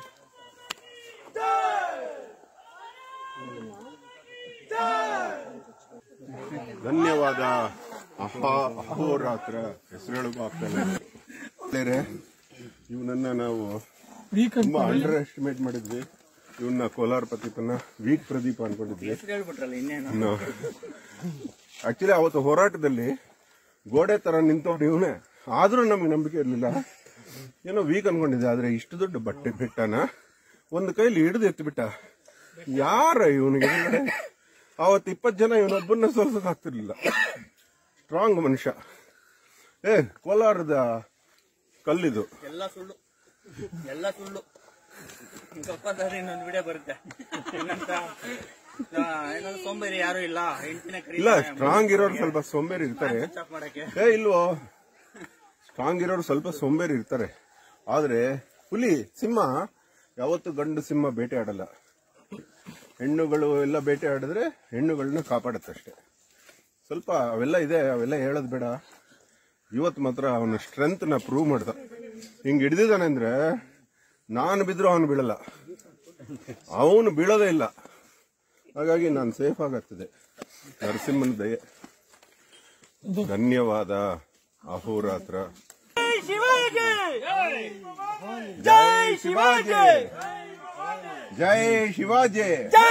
ಧನ್ಯವಾದ ಅಹಾ ಅಹೋರಾತ್ರ ಹೆಸರುಗಳಿಗೂ ಆಗ್ತಾನೆ ಇವನನ್ನ ನಾವು ತುಂಬಾ ಅಂಡರ್ ಎಸ್ಟಿಮೇಟ್ ಮಾಡಿದ್ವಿ ಇವನ್ನ ಕೋಲಾರ ಪ್ರದೀಪನ್ನ ವೀಕ್ ಪ್ರದೀಪ ಅನ್ಕೊಂಡಿದ್ವಿ ಹೇಳ್ಬಿಟ್ರಲ್ಲ ಇನ್ನೇನು ಆಕ್ಚುಲಿ ಅವತ್ತು ಹೋರಾಟದಲ್ಲಿ ಗೋಡೆ ತರ ನಿಂತವ್ರು ಇವನೇ ಆದ್ರೂ ನಮ್ಗೆ ನಂಬಿಕೆ ಇರಲಿಲ್ಲ ಏನೋ ವೀಕ್ ಅನ್ಕೊಂಡಿದ್ದೆ ಆದ್ರೆ ಇಷ್ಟು ದೊಡ್ಡ ಬಟ್ಟೆ ಬಿಟ್ಟನ ಒಂದು ಕೈಲಿ ಹಿಡಿದು ಎತ್ತಿಬಿಟ್ಟ ಯಾರ ಇವನಿಗೆ ಅವತ್ತು ಇಪ್ಪತ್ತು ಜನ ಇವನೊಬ್ಬನ್ನ ಸೋಲ್ಸಕ್ ಆಗ್ತಿರ್ಲಿಲ್ಲ ಸ್ಟ್ರಾಂಗ್ ಮನುಷ್ಯ ಏ ಕೋಲಾರದ ಕಲ್ಲಿದು ಎಲ್ಲ ಸುಳ್ಳು ಎಲ್ಲ ಸುಳ್ಳು ಸ್ವಲ್ಪ ಸರಿ ಇನ್ನೊಂದು ವಿಡಿಯೋ ಬರುತ್ತೆ ಏನಂತ ಆ, ಏನಂದ್ರೆ ಸೋಂಬೇರಿ ಯಾರು ಇಲ್ಲ ಹೆಂಡತಿನ ಇಲ್ಲ ಸ್ಟ್ರಾಂಗ್ ಇರೋರು ಸ್ವಲ್ಪ ಸೋಂಬೇರಿ ಇರ್ತಾರೆ ಚಾಪ್ ಮಾಡಕ್ಕೆ ಏ ಇಲ್ವೋ ಸ್ಟ್ರಾಂಗ್ ಇರೋರು ಸ್ವಲ್ಪ ಸೋಂಬೇರಿ ಇರ್ತಾರೆ ಆದ್ರೆ ಹುಲಿ ಸಿಂಹ ಯಾವತ್ತು ಗಂಡು ಸಿಂಹ ಬೇಟೆ ಆಡಲ್ಲ ಹೆಣ್ಣುಗಳು ಎಲ್ಲ ಬೇಟೆ ಆಡಿದ್ರೆ ಹೆಣ್ಣುಗಳನ್ನ ಕಾಪಾಡುತ್ತಷ್ಟೇ ಸ್ವಲ್ಪ ಅವೆಲ್ಲ ಇದೆ ಅವೆಲ್ಲ ಹೇಳೋದು ಬೇಡ ಇವತ್ತು ಮಾತ್ರ ಅವನ ಸ್ಟ್ರೆಂತ್ ನ ಪ್ರೂವ್ ಮಾಡ್ದ ಹಿಂಗ್ ಹಿಡ್ದಿದ್ದಾನೆ ಅಂದ್ರೆ ನಾನು ಬಿದ್ರು ಅವನು ಬೀಳಲ್ಲ ಅವನು ಬೀಳೋದೇ ಇಲ್ಲ ಹಾಗಾಗಿ ನಾನು ಸೇಫ್ ಆಗತ್ತಿದೆ ನರಸಿಂಹನ ದಯೆ ಧನ್ಯವಾದ ಅಹೋರಾತ್ರ ಜೈ ಶಿವಾಜಿ ಜೈ ಶಿವಾಜಿ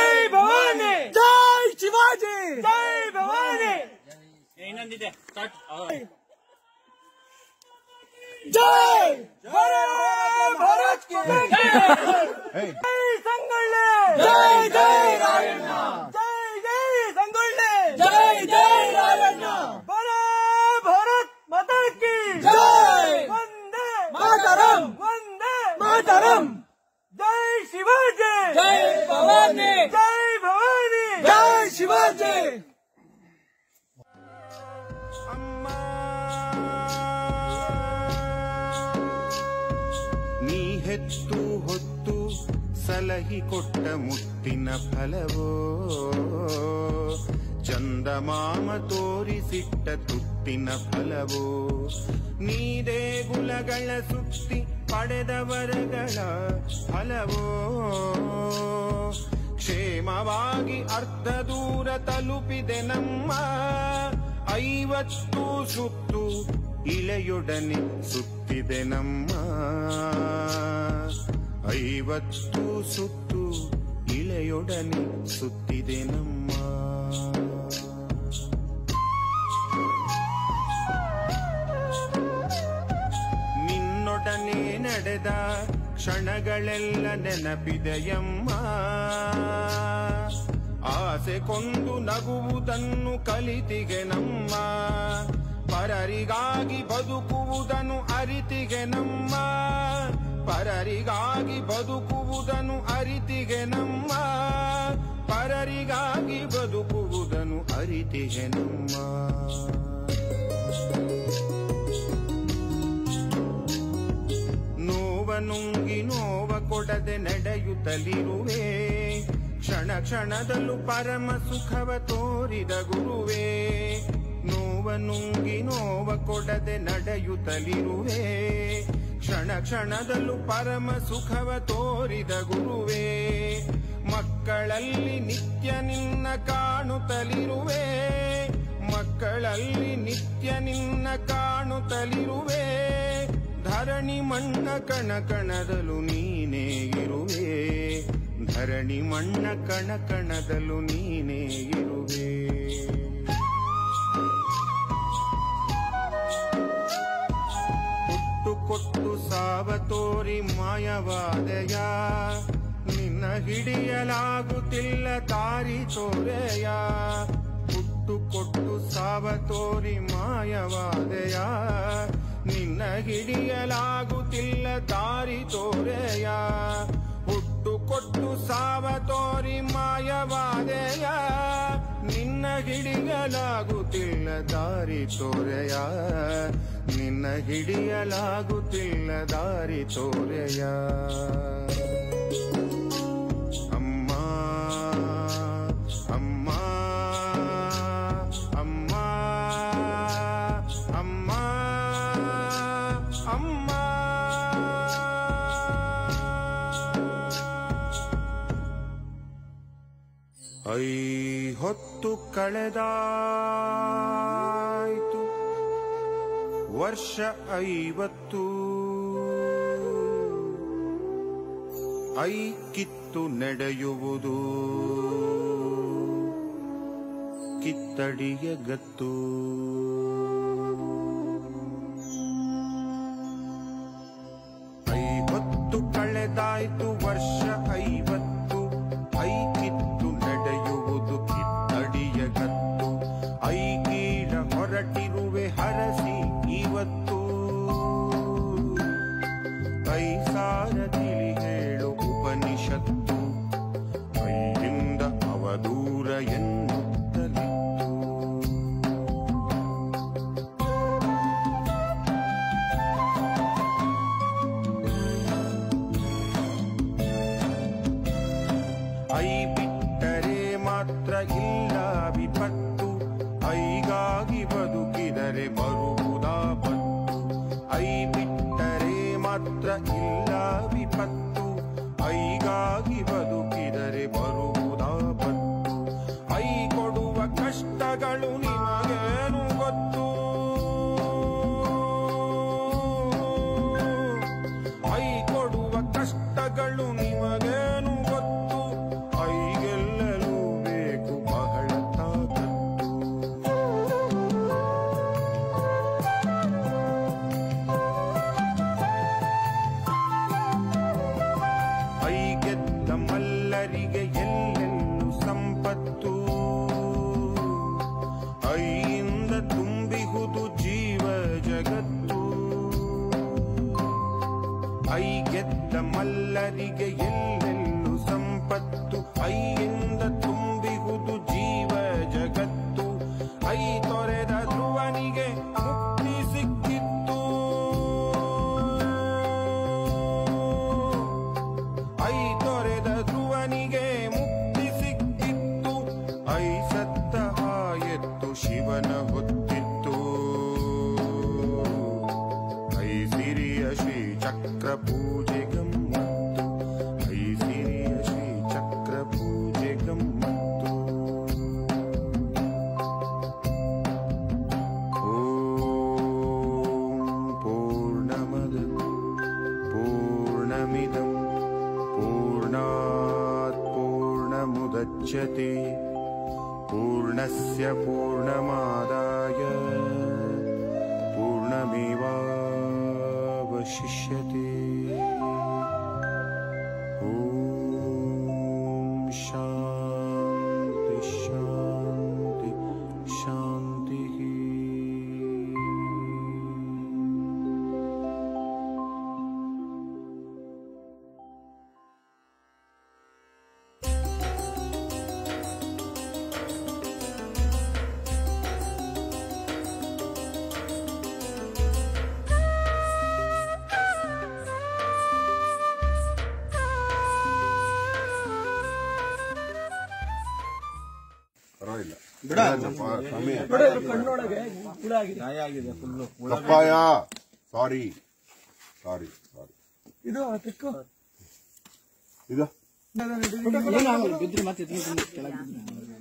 ಇನ್ನೊಂದಿದೆ ಸ್ಟಾರ್ಟ್ ಹೇ ನೀ ಹೆತ್ತು ಹೊತ್ತು ಸಲಹಿ ಕೊಟ್ಟ ಮುತ್ತಿನ ಫಲವೋ ಚಂದಮಾಮ ತೋರಿಸಿಟ್ಟ ತುತ್ತಿನ ಫಲವೋ ನೀ ದೇಗುಲಗಳ ಸುತ್ತಿ ಪಡೆದ ವರಗಳ ಫಲವೋ ಕ್ಷೇಮವಾಗಿ ಅರ್ಧ ದೂರ ತಲುಪಿದೆ ನಮ್ಮ ಐವತ್ತು ಸುತ್ತು ಇಳೆಯೊಡನೆ ಸುತ್ತಿದೆ ನಮ್ಮ ಐವತ್ತು ಸುತ್ತು ಇಳೆಯೊಡನೆ ಸುತ್ತಿದೆ ನಮ್ಮ ನಿನ್ನೊಡನೆ ನಡೆದ ಕ್ಷಣಗಳೆಲ್ಲ ನೆನಪಿದೆಯಮ್ಮ ಆಸೆ ಕೊಂದು ನಗುವುದನ್ನು ಕಲಿತಿಗೆ ನಮ್ಮ ಪರರಿಗಾಗಿ ಬದುಕುವುದನ್ನು ಅರಿತಿಗೆ ನಮ್ಮ ಪರರಿಗಾಗಿ ಬದುಕುವುದನ್ನು ಅರಿತಿಗೆ ನಮ್ಮ ಪರರಿಗಾಗಿ ಬದುಕುವುದನ್ನು ಅರಿತಿಗೆ ನಮ್ಮ ನೋವ ನುಂಗಿ ನೋವ ಕೊಡದೆ ನಡೆಯುತ್ತಲಿರುವೆ ಕ್ಷಣ ಕ್ಷಣದಲ್ಲೂ ಪರಮ ಸುಖವ ತೋರಿದ ಗುರುವೇ ನೋವ ನುಂಗಿ ನೋವ ಕೊಡದೆ ನಡೆಯುತ್ತಲಿರುವೆ ಕ್ಷಣ ಕ್ಷಣದಲ್ಲೂ ಪರಮ ಸುಖವ ತೋರಿದ ಗುರುವೇ ಮಕ್ಕಳಲ್ಲಿ ನಿತ್ಯ ನಿನ್ನ ಕಾಣುತ್ತಲಿರುವೆ ಮಕ್ಕಳಲ್ಲಿ ನಿತ್ಯ ನಿನ್ನ ಕಾಣುತ್ತಲಿರುವೆ ಧರಣಿ ಮಣ್ಣ ಕಣ ಕಣದಲು ನೀನೇ ಇರುವೆ ಧರಣಿ ಮಣ್ಣ ಕಣ ಕಣದಲು ನೀನೇ ಇರುವೆ ಹುಟ್ಟು ಕೊಟ್ಟು ಸಾವ ತೋರಿ ಮಾಯವಾದೆಯ ನಿನ್ನ ಹಿಡಿಯಲಾಗುತ್ತಿಲ್ಲ ದಾರಿ ತೋರೆಯ ಹುಟ್ಟು ಕೊಟ್ಟು ಸಾವ ತೋರಿ ಮಾಯವಾದೆಯ ನಿನ್ನ ಹಿಡಿಯಲಾಗುತ್ತಿಲ್ಲ ದಾರಿ ತೋರೆಯ ಹುಟ್ಟು ಕೊಟ್ಟು ಸಾವ ತೋರಿ ಮಾಯವಾದೆಯ ನಿನ್ನ ಹಿಡಿಯಲಾಗುತ್ತಿಲ್ಲ ದಾರಿ ತೋರೆಯ ನಿನ್ನ ಹಿಡಿಯಲಾಗುತ್ತಿಲ್ಲ ದಾರಿ ತೋರೆಯ ಅಮ್ಮ ಅಮ್ಮ ಅಮ್ಮ ಅಮ್ಮ ಅಮ್ಮ ಐ ಹೊತ್ತು ಕಳೆದಾಯ್ತು ವರ್ಷ ಐವತ್ತು ಐ ಕಿತ್ತು ನಡೆಯುವುದು ಕಿತ್ತಡಿಯ ಗತ್ತು ಐ ಹೊತ್ತು ಕಳೆದಾಯ್ತು ವರ್ಷ ಐವತ್ತು ಐ ಕಿತ್ತು ನಡೆಯುವುದು ಕಿತ್ತಡಿಯ ಗತ್ತು ಐ ಕೀಳ ಹೊರಟಿರುವೆ ಹರಸಿ ಇವತ್ತು ಐ ಸಾರ ತಿಳಿ ಹೇಳು ಉಪನಿಷತ್ತು ಐಯಿಂದ ಅವದೂರ ಎನ್ನುತ್ತಲಿತ್ತು ಐ ಬಿಟ್ಟರೆ ಮಾತ್ರ ಇಲ್ಲ ವಿಪತ್ತು ಐಗಾಗಿ ಬದುಕಿದರೆ ಬರುವುದಾ ಪತ್ತು ಐ ಬಿಟ್ಟರೆ ಮಾತ್ರ ಇಲ್ಲ ವಿಪತ್ತು ಐಗಾಗಿ ಬದುಕಿದರೆ ಬರುವುದಾ ಪತ್ತು ಐ ಕೊಡುವ ಕಷ್ಟಗಳು ನಿಮಗೇನು ಗೊತ್ತು ಐ ಕೊಡುವ ಕಷ್ಟಗಳು ನಿಮಗೇನು ಗೊತ್ತು ಐಗೆಲ್ಲಲೂ ಬೇಕು ಬಹಳ ತಾಕತ್ತು ಐ ಗೆದ್ದ ಮಲ್ಲರಿಗೆ ಎಲ್ಲೆಲ್ಲೂ ಸಂಪತ್ತು ಐಯಿಂದ ತುಂಬಿಹುದು ಜೀವ ಜಗತ್ತು ಐ ಗೆದ್ದ ಮಲ್ಲರಿಗೆ ಎಲ್ಲೆಲ್ಲೂ ಸಂಪತ್ತು ಐಯಿಂದ ತುಂಬಿಹುದು ಜೀವ ಜಗತ್ತು ಐ ತೊರೆದ ಧ್ರುವನಿಗೆ ಮುಕ್ತಿ ಸಿಕ್ಕಿತ್ತು ಐ ತೊರೆದ ಧ್ರುವನಿಗೆ ಮುಕ್ತಿ ಸಿಕ್ಕಿತ್ತು ಐ ಸತ್ತ ಎತ್ತು ಶಿವನ ಹೊತ್ತಿತ್ತು ಐ ಸಿರಿಯ ಶ್ರೀ ಚಕ್ರ ಪೂಜೆ ಗಮ್ಮತ್ತು ಐ ಸಿರಿಯ ಶ್ರೀ ಚಕ್ರ ಪೂಜೆ ಗಮ್ಮತ್ತು ಓಂ ಪೂರ್ಣಮದ पूर्णमिदं पूर्णात् पूर्णमुदच्यते पूर्णस्य पूर्णमादाय पूर्णमेवावशिष्यते अवशिष्यते ॐ शान्ति शान्ति शान्तिः ಪರವಾಗಿಲ್ಲ ಕಮ್ಮಿ ಪಪ್ಪಾಯ ಸಾರಿ ಸಾರಿ ಸಾರಿ ಇದು ತಿಕ್ಕು ಇದು ಬಿದ್ರಿ ಮತ್ತೆ ಎತ್ಕೊಂಡು ಕೆಳಗೆ ಬಿದ್ರಿ.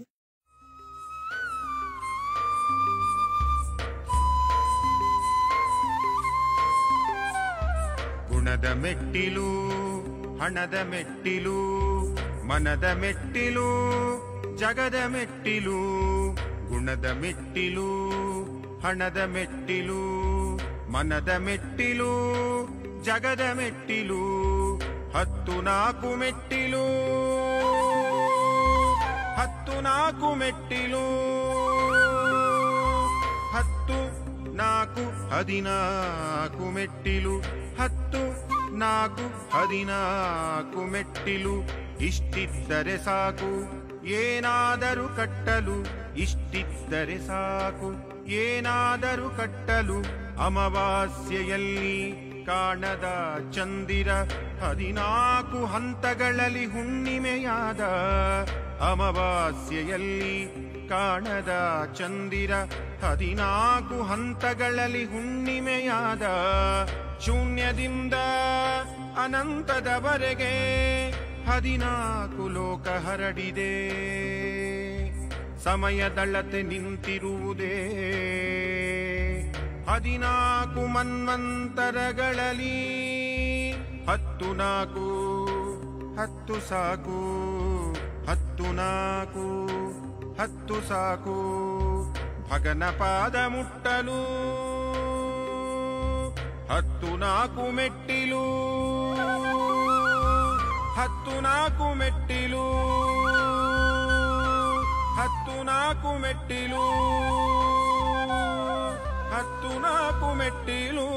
ಗುಣದ ಮೆಟ್ಟಿಲು ಹಣದ ಮೆಟ್ಟಿಲು ಮನದ ಮೆಟ್ಟಿಲು ಜಗದ ಮೆಟ್ಟಿಲು ಗುಣದ ಮೆಟ್ಟಿಲು ಹಣದ ಮೆಟ್ಟಿಲು ಮನದ ಮೆಟ್ಟಿಲು ಜಗದ ಮೆಟ್ಟಿಲು ಹತ್ತು ನಾಲ್ಕು ಮೆಟ್ಟಿಲು ಹತ್ತು ನಾಲ್ಕು ಮೆಟ್ಟಿಲು ಹತ್ತು ನಾಲ್ಕು ಹದಿನಾಲ್ಕು ಮೆಟ್ಟಿಲು ಹತ್ತು ನಾಲ್ಕು ಹದಿನಾಲ್ಕು ಮೆಟ್ಟಿಲು ಇಷ್ಟಿದ್ದರೆ ಸಾಕು ಏನಾದರೂ ಕಟ್ಟಲು ಇಷ್ಟಿದ್ದರೆ ಸಾಕು ಏನಾದರೂ ಕಟ್ಟಲು ಅಮಾವಾಸ್ಯೆಯಲ್ಲಿ ಕಾಣದ ಚಂದಿರ ಹದಿನಾಲ್ಕು ಹಂತಗಳಲ್ಲಿ ಹುಣ್ಣಿಮೆಯಾದ ಅಮಾವಾಸ್ಯೆಯಲ್ಲಿ ಕಾಣದ ಚಂದಿರ ಹದಿನಾಲ್ಕು ಹಂತಗಳಲ್ಲಿ ಹುಣ್ಣಿಮೆಯಾದ ಶೂನ್ಯದಿಂದ ಅನಂತದವರೆಗೆ ಹದಿನಾಲ್ಕು ಲೋಕ ಹರಡಿದೆ ಸಮಯದಳತೆ ನಿಂತಿರುವುದೇ ಹದಿನಾಲ್ಕು ಮನ್ವಂತರಗಳಲ್ಲಿ ಹತ್ತು ನಾಲ್ಕು ಹತ್ತು ಸಾಕು ಹತ್ತು ನಾಲ್ಕು ಹತ್ತು ಸಾಕು ಭಗನ ಪಾದ ಮುಟ್ಟಲು ಹತ್ತು ನಾಲ್ಕು ಮೆಟ್ಟಿಲು ಹತ್ತು ನಾಲ್ಕು ಮೆಟ್ಟಿಲು ಹತ್ತು ನಾಲ್ಕು ಮೆಟ್ಟಿಲು ಹತ್ತು ನಾಲ್ಕು ಮೆಟ್ಟಿಲು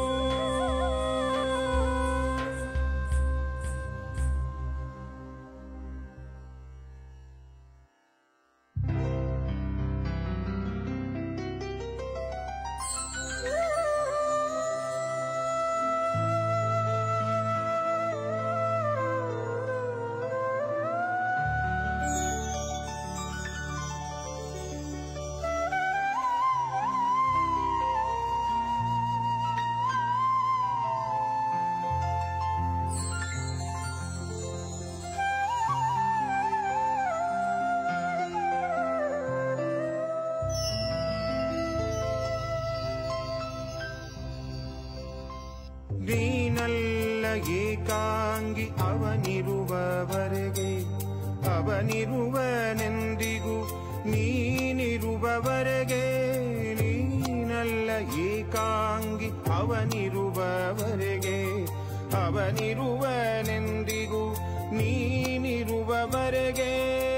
ನೀನಲ್ಲ ಏಕಾಂಗಿ ಅವನಿರುವವರೆಗೆ ಅವನಿರುವನೆಂದಿಗೂ ನೀನಿರುವವರೆಗೆ ನೀನಲ್ಲ ಏಕಾಂಗಿ ಅವನಿರುವವರೆಗೆ ಅವನಿರುವನೆಂದಿಗೂ ನೀನಿರುವವರೆಗೆ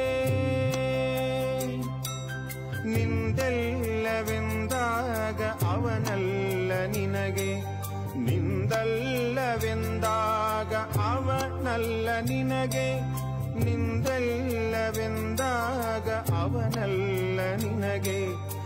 ನಿಂದೆಲ್ಲವೆಂದಾಗ ಅವನಲ್ಲ ನಿನಗೆ ನಿಂದಲ್ಲವೆಂದಾಗ ಅವನಲ್ಲ ನಿನಗೆ ನಿಂದಲ್ಲವೆಂದಾಗ ಅವನಲ್ಲ ನಿನಗೆ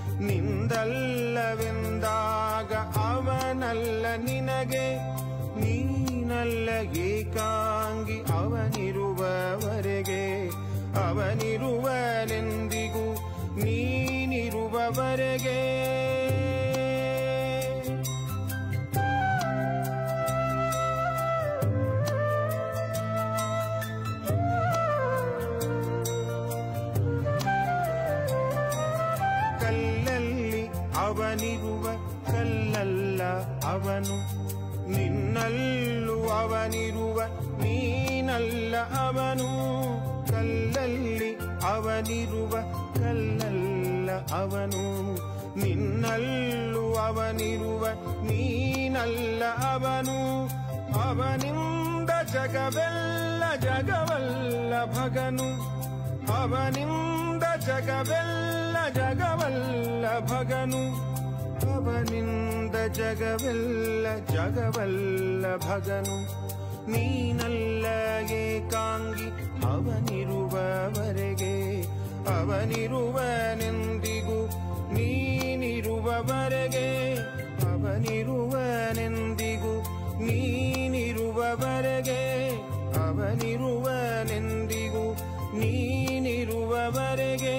ನಿಂದಲ್ಲವೆಂದಾಗ ಅವನಲ್ಲ ನಿನಗೆ ನೀನಲ್ಲ ಏಕಾಂಗಿ ಅವನಿರುವವರೆಗೆ ಅವನಿರುವನೆಂದಿಗೂ ನೀನಿರುವವರೆಗೆ ಕಲ್ಲಲ್ಲಿ ಅವನಿರುವ ಕಲ್ಲಲ್ಲ ಅವನು ನಿನ್ನಲ್ಲೂ ಅವನಿರುವ ನೀನಲ್ಲ ಅವನು ಕಲ್ಲಲ್ಲಿ ಅವನಿರುವ ಕಲ್ಲಲ್ಲ ಅವನು ನಿನ್ನಲ್ಲೂ ಅವನಿರುವ ನೀನಲ್ಲ ಅವನು ಅವನಿಂದ ಜಗವೆಲ್ಲ ಜಗವಲ್ಲ ಭಗನು ಅವನಿಂದ ಜಗವೆಲ್ಲ ಜಗವಲ್ಲ ಭಗನು ಅವನಿಂದ ಜಗವೆಲ್ಲ ಜಗವಲ್ಲ ಭಗನು ನೀನಲ್ಲ ಏಕಾಂಗಿ ಅವನಿರುವವರೆಗೆ ಅವನಿರುವನೆಂದಿಗೂ ನೀನಿರುವವರೆಗೆ ಅವನಿರುವನೆಂದಿಗೂ ನೀನಿರುವವರೆಗೆ ಅವನಿರುವನೆಂದಿಗೂ ನೀನಿರುವವರೆಗೆ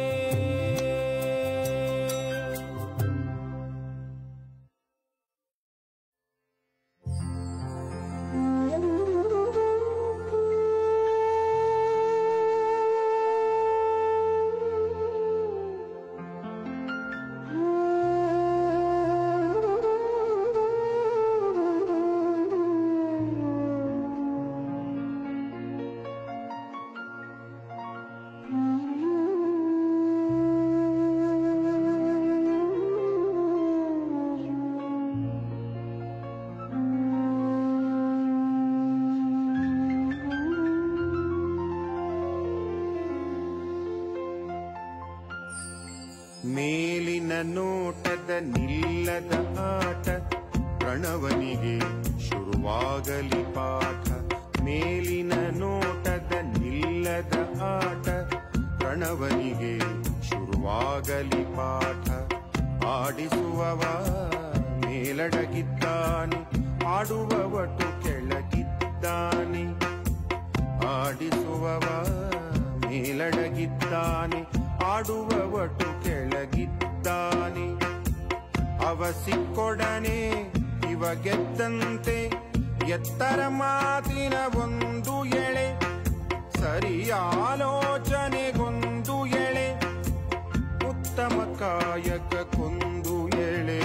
ಮೇಲಿನ ನೋಟದ ನಿಲ್ಲದ ಆಟ ಪ್ರಣವನಿಗೆ ಶುರುವಾಗಲಿ ಪಾಠ ಮೇಲಿನ ನೋಟದ ನಿಲ್ಲದ ಆಟ ಪ್ರಣವನಿಗೆ ಶುರುವಾಗಲಿ ಪಾಠ ಆಡಿಸುವವ ಮೇಲಡಗಿದ್ದಾನೆ ಆಡುವವಟು ಕೆಳಗಿದ್ದಾನೆ ಆಡಿಸುವವ ಮೇಲಡಗಿದ್ದಾನೆ ಆಡುವವಟು ಕೆಳಗಿದ್ದಾನೆ ಅವ ಸಿಕ್ಕೊಡನೆ ಇವ ಗೆದ್ದಂತೆ ಎತ್ತರ ಮಾತಿನ ಒಂದು ಎಳೆ ಸರಿ ಆಲೋಚನೆಗೊಂದು ಎಳೆ ಉತ್ತಮ ಕಾಯಕಕ್ಕೊಂದು ಎಳೆ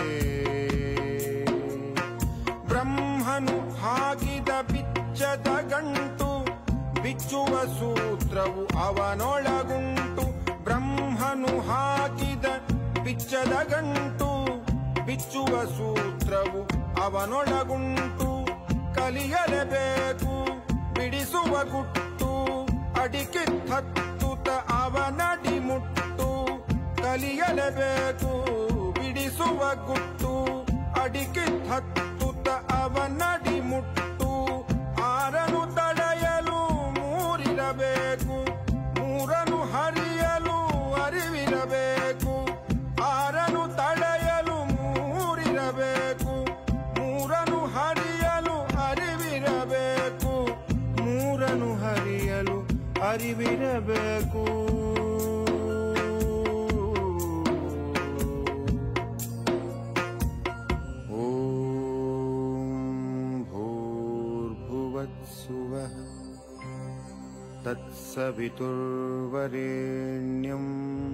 ಬ್ರಹ್ಮನು ಹಾಕಿದ ಬಿಚ್ಚದ ಗಂಟು ಬಿಚ್ಚುವ ಸೂತ್ರವು ಅವನೊಳಗುಂಟು ಬ್ರಹ್ಮನು ಹಾಕಿದ ಬಿಚ್ಚದ ಗಂಟು ಬಿಚ್ಚುವ ಸೂತ್ರವು ಅವನೊಳಗುಂಟು ಕಲಿಯಲೇಬೇಕು ಬಿಡಿಸುವ ಗುಟ್ಟು ಅಡಿಕೆ ಹತ್ತುತ ಅವನಡಿ ಮುಟ್ಟು ಕಲಿಯಲೇಬೇಕು ಬಿಡಿಸುವ ಗುಟ್ಟು ಅಡಿಕೆ ಹತ್ತುತ ಅವನಡಿ ಮುಟ್ಟು ಆರನು ತಡೆಯಲು ಮೂರಿರಬೇಕು ಮೂರನು ಹರಿಯಲು ಅರಿವಿರಬೇಕು ಆರನು ತಡೆಯಲು ಮೂರಿರಬೇಕು ಮೂರನು ಹರಿಯಲು ಅರಿವಿರಬೇಕು ಮೂರನು ಹರಿಯಲು ಅರಿವಿರಬೇಕು ॐ भूर्भुवत्सुवः तत्सवितुर्वरेण्यम्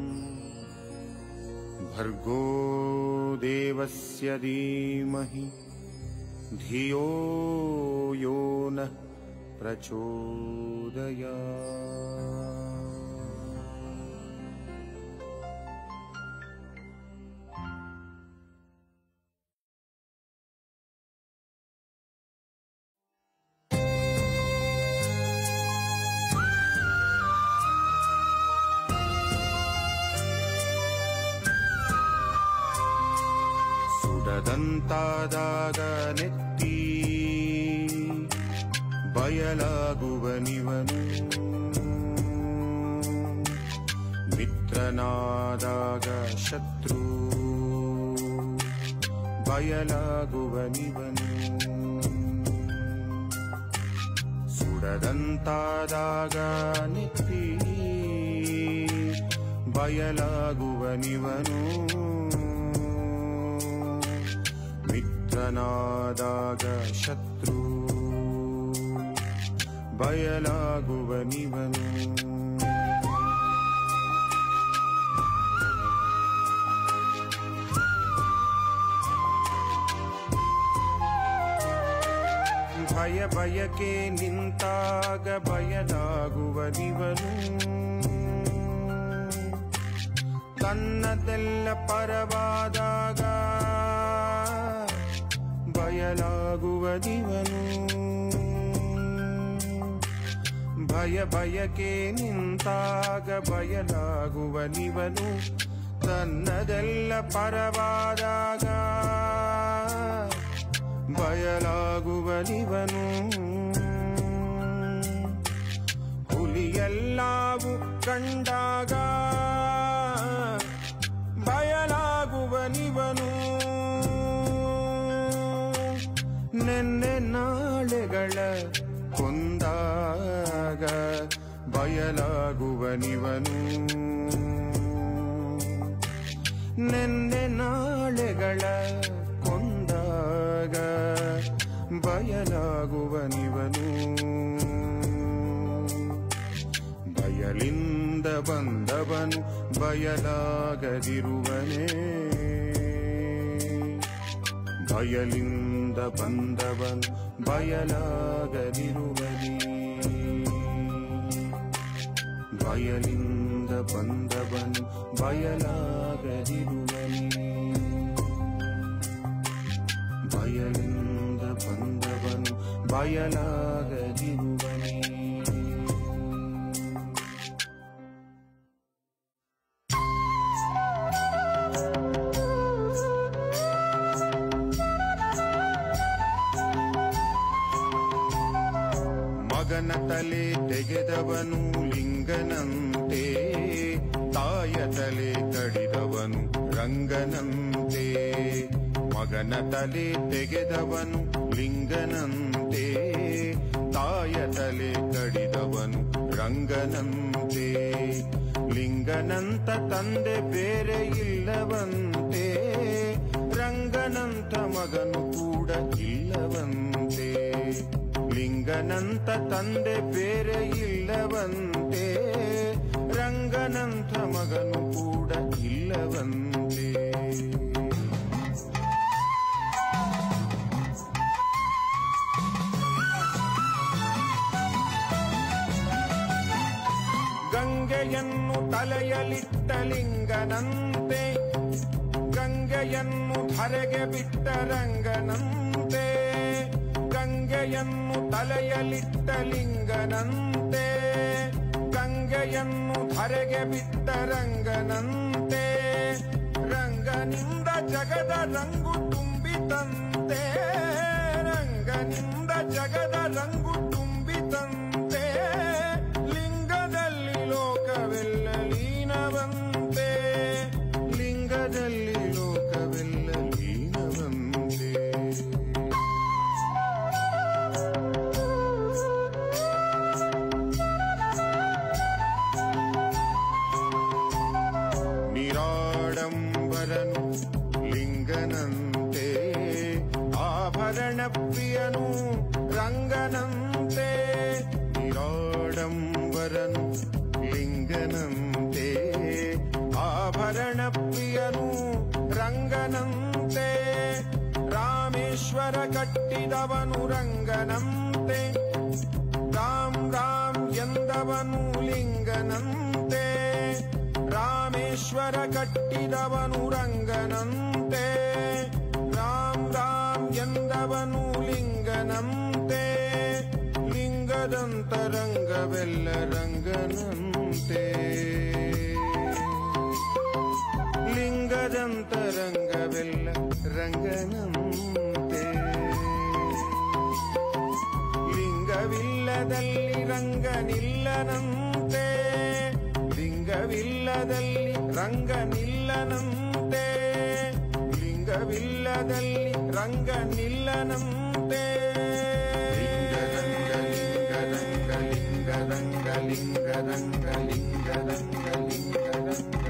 भर्गो देवस्य धीमहि धियो यो नः प्रचोदयात् ಸುಡದಂತಾದಾಗ ನೆತ್ತಿ ಬಯಲಾಗುವನಿವನು ಮಿತ್ರನಾದಾಗ ಶತ್ರು ಬಯಲಾಗುವನಿವನು ಸುಡದಂತಾದಾಗ ನೆತ್ತಿ ಬಯಲಾಗುವನಿವನು ಮಿತ್ರನಾದಾಗ ಶತ್ರು ಬಯಲಾಗುವನಿವನು ಭಯ ಬಯಕೆ ನಿಂತಾಗ ಬಯಲಾಗುವನಿವನು ತನ್ನದೆಲ್ಲ ಪರವಾದಾಗ ಬಯಲಾಗುವ ದಿವನು ಭಯ ಭಯಕ್ಕೆ ನಿಂತಾಗ ಬಯಲಾಗುವ ನಿವನು ತನ್ನದೆಲ್ಲ ಪರವಾದಾಗ ಬಯಲಾಗುವ ನಿವನು ಹುಲಿಯೆಲ್ಲಾವು ಕಂಡಾಗ ಬಯಲಾಗುವ ನಿವನು ನೆನ್ನೆ ನಾಳೆಗಳ ಕೊಂದಾಗ ಬಯಲಾಗುವ ನಿವನು ನೆನ್ನೆ ನಾಳೆಗಳ ಕೊಂದಾಗ ಬಯಲಾಗುವ ನಿವನು ಬಯಲಿಂದ ಬಂದವನು ಬಯಲಾಗದಿರುವನೇ ಬಯಲಿಂದ ಬಂದವನು ಬಯಲಾಗದಿರುವನೇ ಬಯಲಿಂದ ಬಂದವನು ಬಯಲಾಗದಿರುವನೇ ಬಯಲಿಂದ ಬಂದವನು ಬಯಲಾಗದಿರುವನೇ ಮಗನ ತಲೆ ತೆಗೆದವನು ಲಿಂಗನಂತೆ ತಾಯ ತಲೆ ಕಡಿದವನು ರಂಗನಂತೆ ಮಗನ ತಲೆ ತೆಗೆದವನು ಲಿಂಗನಂತೆ ತಾಯ ತಲೆ ಕಡಿದವನು ರಂಗನಂತೆ ಲಿಂಗನಂತ ತಂದೆ ಬೇರೆ ಇಲ್ಲವಂತೆ ರಂಗನಂತ ಮಗನು ಕೂಡ ಇಲ್ಲವಂತೆ ಲಿಂಗನಂತ ತಂದೆ ಬೇರೆ ಇಲ್ಲವಂತೆ ರಂಗನಂತ ಮಗನು ಕೂಡ ಇಲ್ಲವಂತೆ ಗಂಗೆಯನ್ನು ತಲೆಯಲಿಟ್ಟ ಲಿಂಗನಂತೆ ಗಂಗೆಯನ್ನು ಧರೆಗೆ ಬಿಟ್ಟ ರಂಗನಂತೆ ಗಂಗೆಯನ್ನು ತಲೆಯಲಿಟ್ಟ ಲಿಂಗನಂತೆ ಗಂಗೆಯನ್ನು ಧರೆಗೆ ಬಿಟ್ಟ ರಂಗನಂತೆ ರಂಗನಿಂದ ಜಗದ ರಂಗು ತುಂಬಿತಂತೆ ರಂಗನಿಂದ ಜಗದ ರಂಗು ತುಂಬಿತಂತೆ ಲಿಂಗದಲ್ಲಿ ಲೋಕವೆಲ್ಲ ಲೀನವಂತೆ ಲಿಂಗದಲ್ಲಿ ಲೋಕವೆಲ್ಲ ಲೀನವಂತೆ ನಿರಾಡಂಬರನು ಲಿಂಗನಂತೆ ಆಭರಣ ಪ್ರಿಯನು ರಂಗನಂತೆ ನಿರಾಡಂಬರನು ಲಿಂಗನಂತೆ ಆಭರಣ ಪ್ರಿಯನು ರಂಗನಂತೆ ರಾಮೇಶ್ವರ ಕಟ್ಟಿದವನು ರಂಗನಂತೆ ರಾಮ್ ರಾಮ್ ಎಂದವನು ಲಿಂಗನಂತೆ ರಾಮೇಶ್ವರ ಕಟ್ಟಿದವನು ರಂಗನಂತೆ ರಾಮ್ ರಾಮ್ ಎಂದವನು ಲಿಂಗನಂತೆ ಲಿಂಗದಂತ ರಂಗವೆಲ್ಲ ರಂಗನಂತೆ ಲಿಂಗದಂತ ರಂಗವೆಲ್ಲ ರಂಗನಂತೆ ಲಿಂಗವಿಲ್ಲದಲ್ಲಿ ರಂಗನಿಲ್ಲನಂತೆ ಲಿಂಗವಿಲ್ಲದಲ್ಲಿ ರಂಗನಿಲ್ಲನಂತೆ ಲಿಂಗವಿಲ್ಲದಲ್ಲಿ ರಂಗನಿಲ್ಲನಂತೆ ಲಿಂಗ ಲಿಂಗ ಲಿಂಗ ಲಿಂಗ ಲಿಂಗ ಲಿಂಗ ಲಿಂಗ ಲಿಂಗ ಲಿಂಗ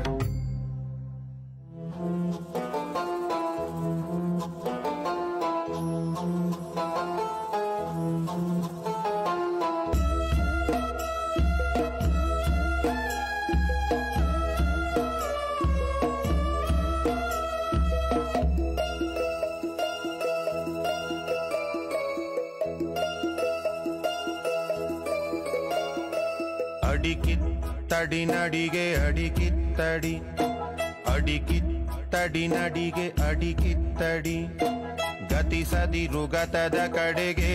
ಅಡಿಕಿತ್ತಡಿ ನಡಿಗೆ ಅಡಿಕಿತ್ತಡಿ ಅಡಿಕಿತ್ತಡಿ ನಡಿಗೆ ಅಡಿಕಿತ್ತಡಿ ಗತಿಸದಿರು ಗತದ ಕಡೆಗೆ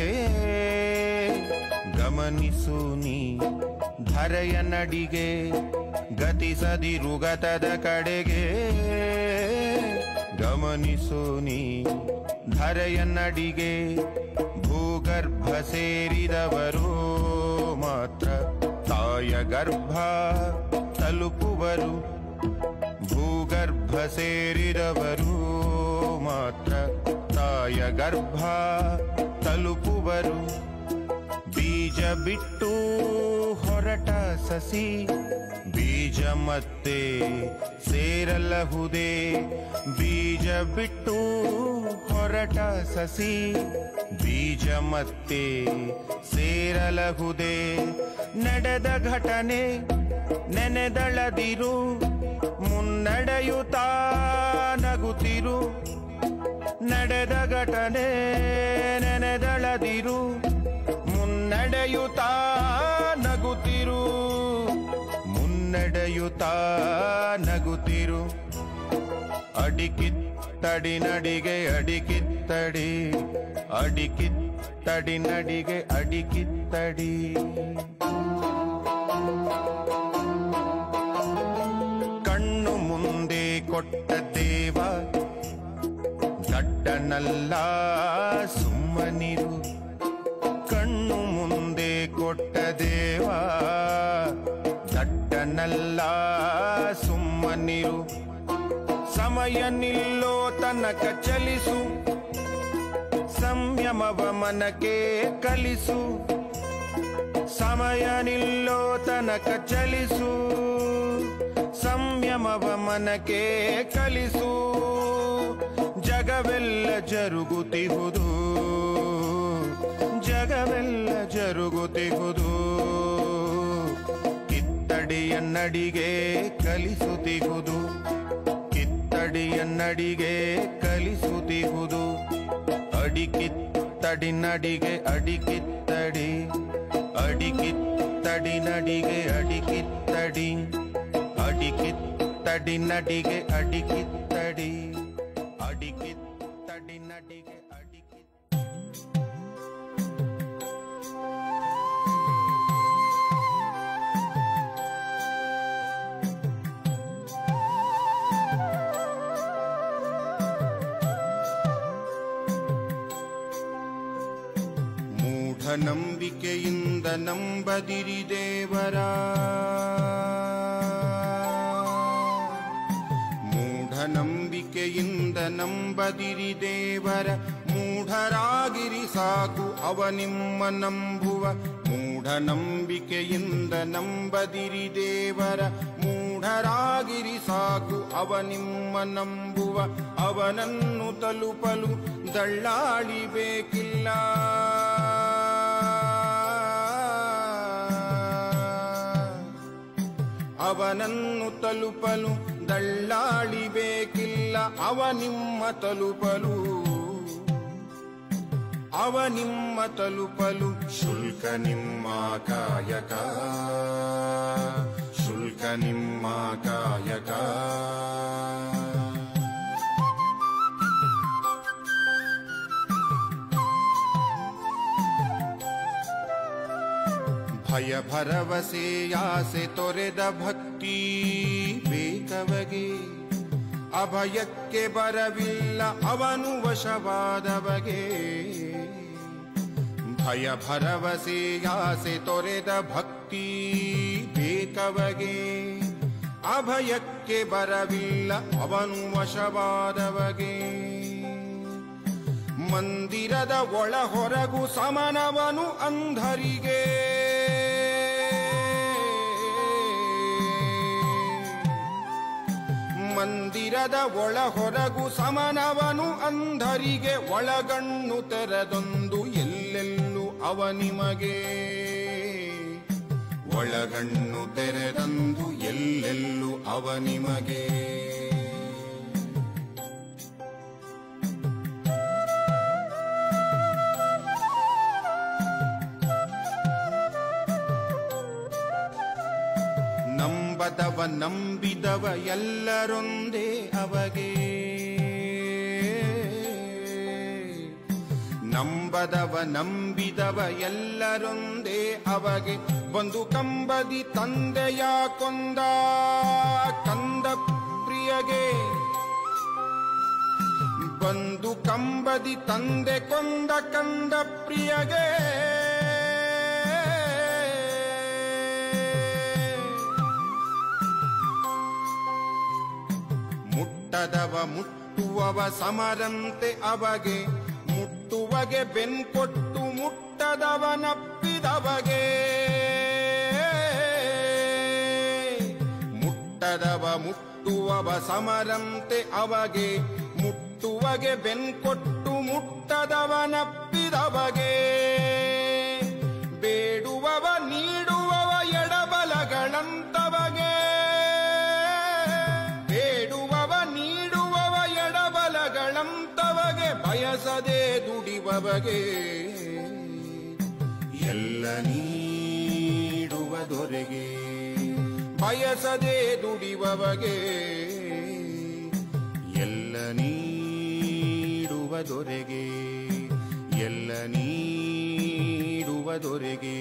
ಗಮನಿಸು ನೀ ಧರೆಯ ನಡಿಗೆ ಗತಿಸದಿರು ಗತದ ಕಡೆಗೆ ಗಮನಿಸು ನೀ ಧರೆಯ ನಡಿಗೆ ಭೂಗರ್ಭ ಸೇರಿದವರು ಮಾತ್ರ ತಾಯ ಗರ್ಭ ತಲುಪುವರು ಭೂಗರ್ಭ ಸೇರಿದವರು ಮಾತ್ರ ತಾಯ ಗರ್ಭ ತಲುಪುವರು ಬೀಜ ಬಿಟ್ಟು ಹೊರಟ ಸಸಿ ಬೀಜ ಮತ್ತೆ ಸೇರಲಹುದೇ ಬೀಜ ಬಿಟ್ಟು ಹೊರಟ ಸಸಿ ಬೀಜ ಮತ್ತೆ ಸೇರಲಹುದೇ ನಡೆದ ಘಟನೆ ನೆನೆದಳದಿರು ಮುನ್ನಡೆಯುತ್ತಾ ನಗುತ್ತಿರು ನಡೆದ ಘಟನೆ ನೆನೆದಳದಿರು ಮುನ್ನಡೆಯುತ್ತಾ ನಗುತ್ತಿರು ಮುನ್ನಡೆಯುತ್ತಾ ನಗುತ್ತಿರು ಅಡಿಕಿತ್ತಡಿ ನಡಿಗೆ ಅಡಿಕಿತ್ತಡಿ ಅಡಿಕಿತ್ತಡಿ ನಡಿಗೆ ಅಡಿಕಿತ್ತಡಿ ಕಣ್ಣು ಮುಂದೆ ಕೊಟ್ಟ ದೇವ ದಡ್ಡನಲ್ಲ ಸುಮ್ಮನಿರು ಕಣ್ಣು ಮುಂದೆ ಕೊಟ್ಟ ದೇವ ದಡ್ಡನಲ್ಲ ಸುಮ್ಮನಿರು ಸಮಯ ನಿಲ್ಲೋ ತನಕ ಚಲಿಸು ಸಂಯಮವ ಮನಕ್ಕೆ ಕಲಿಸು ಸಮಯ ನಿಲ್ಲೋ ತನಕ ಚಲಿಸು ಸಂಯಮವ ಮನಕ್ಕೆ ಕಲಿಸು ಜಗವೆಲ್ಲ ಜರುಗುತ್ತಿಹುದು ಜಗವೆಲ್ಲ ಜರುಗುತ್ತಿಹುದು ಕಿತ್ತಡಿಯ ನಡಿಗೆ ಕಲಿಸುತ್ತಿಹುದು ಕಿತ್ತಡಿಯ ನಡಿಗೆ ಕಲಿಸುತ್ತಿಹುದು ಅಡಿಕಿತ್ತಡಿ ನಡಿಗೆ ಅಡಿಕಿತ್ತಡಿ ಅಡಿಕಿತ್ತಡಿ ನಡಿಗೆ ಅಡಿಕಿತ್ತಡಿ ಅಡಿಕಿತ್ತಡಿ ನಡಿಗೆ ಅಡಿಕಿತ್ತಡಿ ಅಡಿಕಿತ್ತಡಿ ನಡಿಗೆ ಅಡಿಕಿತ್ತ ಮೂಢನಂಬಿಕೆಯಿಂದ ನಂಬದಿರಿ ದೇವರ ಮೂಢನಂಬಿಕೆಯಿಂದ ನಂಬದಿರಿ ದೇವರ ಮೂಢರಾಗಿರಿ ಸಾಕು ಅವ ನಿಮ್ಮ ನಂಬುವ ಮೂಢನಂಬಿಕೆಯಿಂದ ನಂಬದಿರಿ ದೇವರ ಮೂಢರಾಗಿರಿ ಸಾಕು ಅವ ನಿಮ್ಮ ನಂಬುವ ಅವನನ್ನು ತಲುಪಲು ದಳ್ಳಾಳಿ ಬೇಕಿಲ್ಲ ಅವನನ್ನು ತಲುಪಲು ದಳ್ಳಾಳಿ ಬೇಕಿಲ್ಲ ಅವ ನಿಮ್ಮ ತಲುಪಲು ಅವ ನಿಮ್ಮ ತಲುಪಲು ಶುಲ್ಕ ನಿಮ್ಮ ಕಾಯಕ ಶುಲ್ಕ ನಿಮ್ಮ ಕಾಯಕ ಭಯ ಭರವಸೆಯಾಸೆ ತೊರೆದ ಭಕ್ತಿ ಬೇಕವಗೆ ಅಭಯಕ್ಕೆ ಬರವಿಲ್ಲ ಅವನು ವಶವಾದವಗೆ ಭಯ ಭರವಸೆಯಾಸೆ ತೊರೆದ ಭಕ್ತಿ ಬೇಕವಗೆ ಅಭಯಕ್ಕೆ ಬರವಿಲ್ಲ ಅವನು ವಶವಾದವಗೆ ಮಂದಿರದ ಒಳ ಹೊರಗು ಸಮನವನು ಅಂಧರಿಗೆ ಮಂದಿರದ ಒಳ ಹೊರಗು ಸಮನವನು ಅಂಧರಿಗೆ ಒಳಗಣ್ಣು ತೆರೆದೊಂದು ಎಲ್ಲೆಲ್ಲೂ ಅವ ನಿಮಗೆ ಒಳಗಣ್ಣು ತೆರೆದಂದು ಎಲ್ಲೆಲ್ಲೂ ಅವ ನಿಮಗೆ ನಂಬದವ ನಂಬಿದವ ಎಲ್ಲರೊಂದೇ ಅವಗೆ ನಂಬದವ ನಂಬಿದವ ಎಲ್ಲರೊಂದೇ ಅವಗೆ ಒಂದು ಕಂಬದಿ ತಂದೆಯ ಕೊಂದ ಕಂದ ಪ್ರಿಯಗೆ ಬಂದು ಕಂಬದಿ ತಂದೆ ಕೊಂದ ಕಂದ ಪ್ರಿಯಗೆ ಮುಟ್ಟದವ ಮುಟ್ಟುವವ ಸಮರಂತೆ ಅವಗೆ ಮುಟ್ಟುವಗೆ ಬೆನ್ಕೊಟ್ಟು ಮುಟ್ಟದವ ನಪ್ಪಿದವಗೆ ಮುಟ್ಟದವ ಮುಟ್ಟುವವ ಸಮರಂತೆ ಅವಗೆ ಮುಟ್ಟುವಗೆ ಬೆನ್ಕೊಟ್ಟು ಮುಟ್ಟದವ ನಪ್ಪಿದವಗೆ ಬೇಡುವವ ನೀಡುವವ ಎಡಬಲಗಳಂತವಗೆ ಬೇಡುವವ ನೀಡುವವ ಎಡಬಲಗಳಂತವಗೆ ಬಯಸದೆ ದುಡಿವವಗೆ ಎಲ್ಲ ನೀಡುವ ದೊರೆಗೆ ಬಯಸದೆ ದುಡಿವವಗೆ ಎಲ್ಲ ನೀಡುವ ದೊರೆಗೆ ಎಲ್ಲ ನೀಡುವ ದೊರೆಗೆ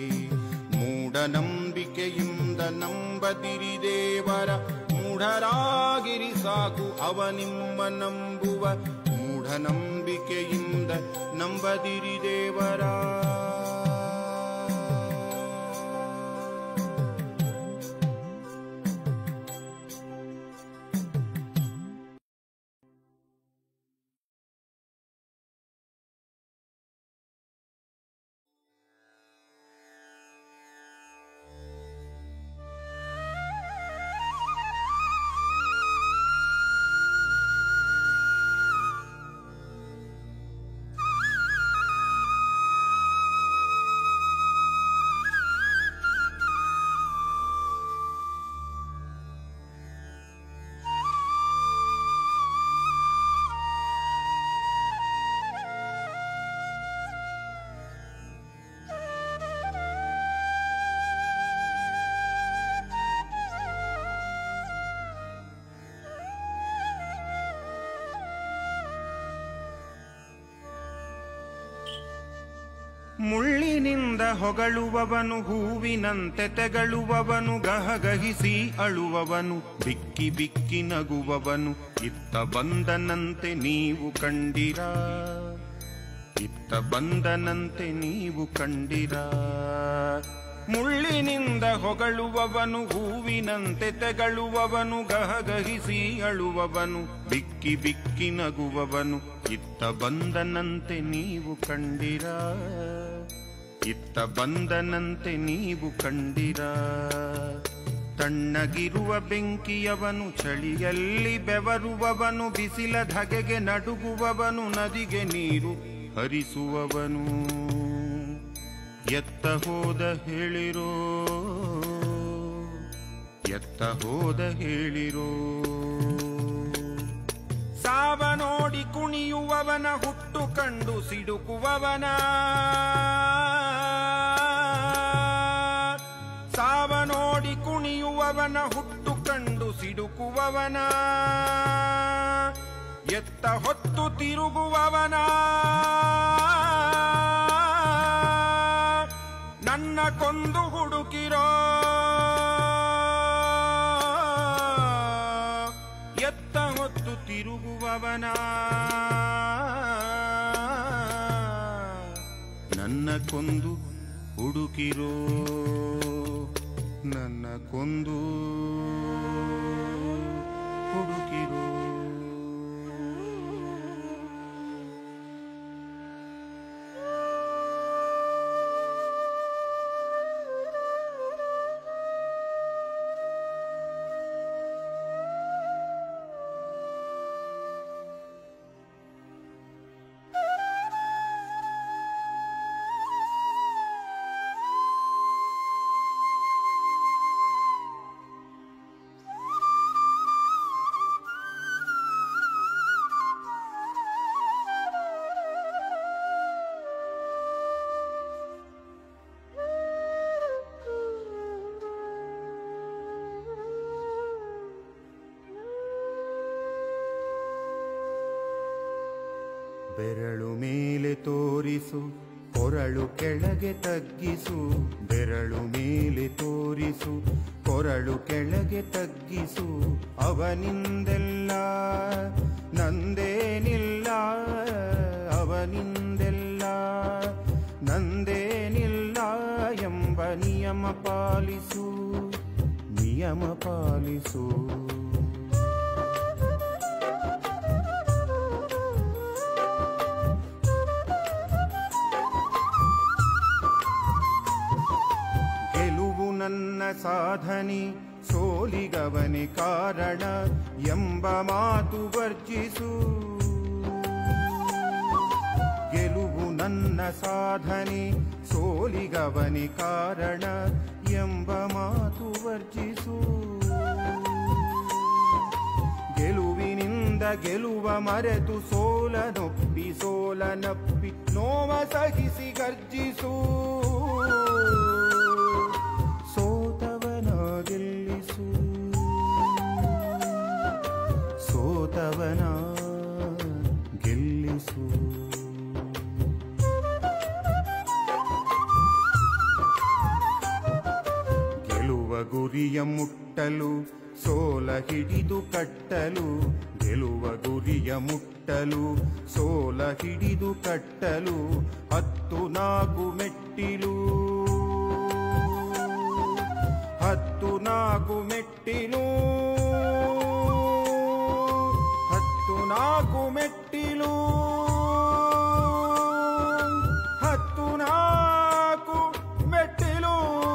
ಮೂಢನಂಬಿಕೆಯಿಂದ ನಂಬದಿರಿ ದೇವರ ಮೂಢರಾಗಿರಿ ಸಾಕು ಅವ ನಿಮ್ಮ ನಂಬುವ ಮೂಢನಂಬಿಕೆಯಿಂದ ನಂಬದಿರಿ ದೇವರ ಮುಳ್ಳಿನಿಂದ ಹೊಗಳುವವನು ಹೂವಿನಂತೆ ತೆಗಳುವವನು ಗಹಗಹಿಸಿ ಅಳುವವನು ಬಿಕ್ಕಿ ಬಿಕ್ಕಿ ನಗುವವನು ಇತ್ತ ಬಂದನಂತೆ ನೀವು ಕಂಡಿರ ಇತ್ತ ಬಂದನಂತೆ ನೀವು ಕಂಡಿರ ಮುಳ್ಳಿನಿಂದ ಹೊಗಳುವವನು ಹೂವಿನಂತೆ ತೆಗಳುವವನು ಗಹಗಹಿಸಿ ಅಳುವವನು ಬಿಕ್ಕಿ ಬಿಕ್ಕಿ ನಗುವವನು ಇತ್ತ ಬಂದನಂತೆ ನೀವು ಕಂಡಿರ ಇತ್ತ ಬಂದನಂತೆ ನೀವು ಕಂಡಿರ ತಣ್ಣಗಿರುವ ಬೆಂಕಿಯವನು ಚಳಿಯಲ್ಲಿ ಬೆವರುವವನು ಬಿಸಿಲ ಧಗೆಗೆ ನಡುಗುವವನು ನದಿಗೆ ನೀರು ಹರಿಸುವವನು ಎತ್ತ ಹೋದ ಹೇಳಿರೋ ಎತ್ತ ಹೋದ ಹೇಳಿರೋ ಸಾವ ನೋಡಿ ಕುಣಿಯುವವನ ಹುಟ್ಟು ಕಂಡು ಸಿಡುಕುವವನ ಸಾವ ನೋಡಿ ಕುಣಿಯುವವನ ಹುಟ್ಟು ಕಂಡು ಸಿಡುಕುವವನ ಎತ್ತ ಹೊತ್ತು ತಿರುಗುವವನ ನನ್ನ ಕೊಂದು ಹುಡುಕಿರೋ ಎತ್ತ ಹೊತ್ತು ತಿರುಗುವವನ ನನ್ನ ಕೊಂದು ಹುಡುಕಿರೋ ನನ್ನ ಕೊಂದು ಹುಡುಕಿರೋ ಬೆರಳು ಮೇಲೆ ತೋರಿಸು ಕೊರಳು ಕೆಳಗೆ ತಗ್ಗಿಸು ಬೆರಳು ಮೇಲೆ ತೋರಿಸು ಕೊರಳು ಕೆಳಗೆ ತಗ್ಗಿಸು ಅವನಿಂದೆಲ್ಲ ನಂದೇನಿಲ್ಲ ಅವನಿಂದೆಲ್ಲ ನಂದೇನಿಲ್ಲ ಎಂಬ ನಿಯಮ ಪಾಲಿಸು ನಿಯಮ ಪಾಲಿಸು ಗೆಲುವು ನನ್ನ ಸಾಧನೆ ಸೋಲಿಗವನೆ ಕಾರಣ ಎಂಬ ಮಾತು ವರ್ಜಿಸು ಗೆಲುವು ನನ್ನ ಸಾಧನೆ ಸೋಲಿಗವನೆ ಕಾರಣ ಎಂಬ ಮಾತು ವರ್ಜಿಸು ಗೆಲುವಿನಿಂದ ಗೆಲುವ ಮರೆತು ಸೋಲನೊಪ್ಪಿ ಸೋಲನಪ್ಪಿ ನೋವ ಸಹಿಸಿ ಗರ್ಜಿಸು ಸೋತವನ ಗೆಲ್ಲಿಸು ಸೋತವನ ಗೆಲ್ಲಿಸು ಗೆಲುವ ಗುರಿಯ ಮುಟ್ಟಲು ಸೋಲ ಹಿಡಿದು ಕಟ್ಟಲು ಗೆಲುವ ಗುರಿಯ ಮುಟ್ಟಲು ಸೋಲ ಹಿಡಿದು ಕಟ್ಟಲು ಹತ್ತು ನಾಲ್ಕು ಮೆಟ್ಟಿಲು ಹತ್ತು ನಾಲ್ಕು ಮೆಟ್ಟಿಲು ಹತ್ತು ನಾಲ್ಕು ಮೆಟ್ಟಿಲು ಹತ್ತು ನಾಲ್ಕು ಮೆಟ್ಟಿಲು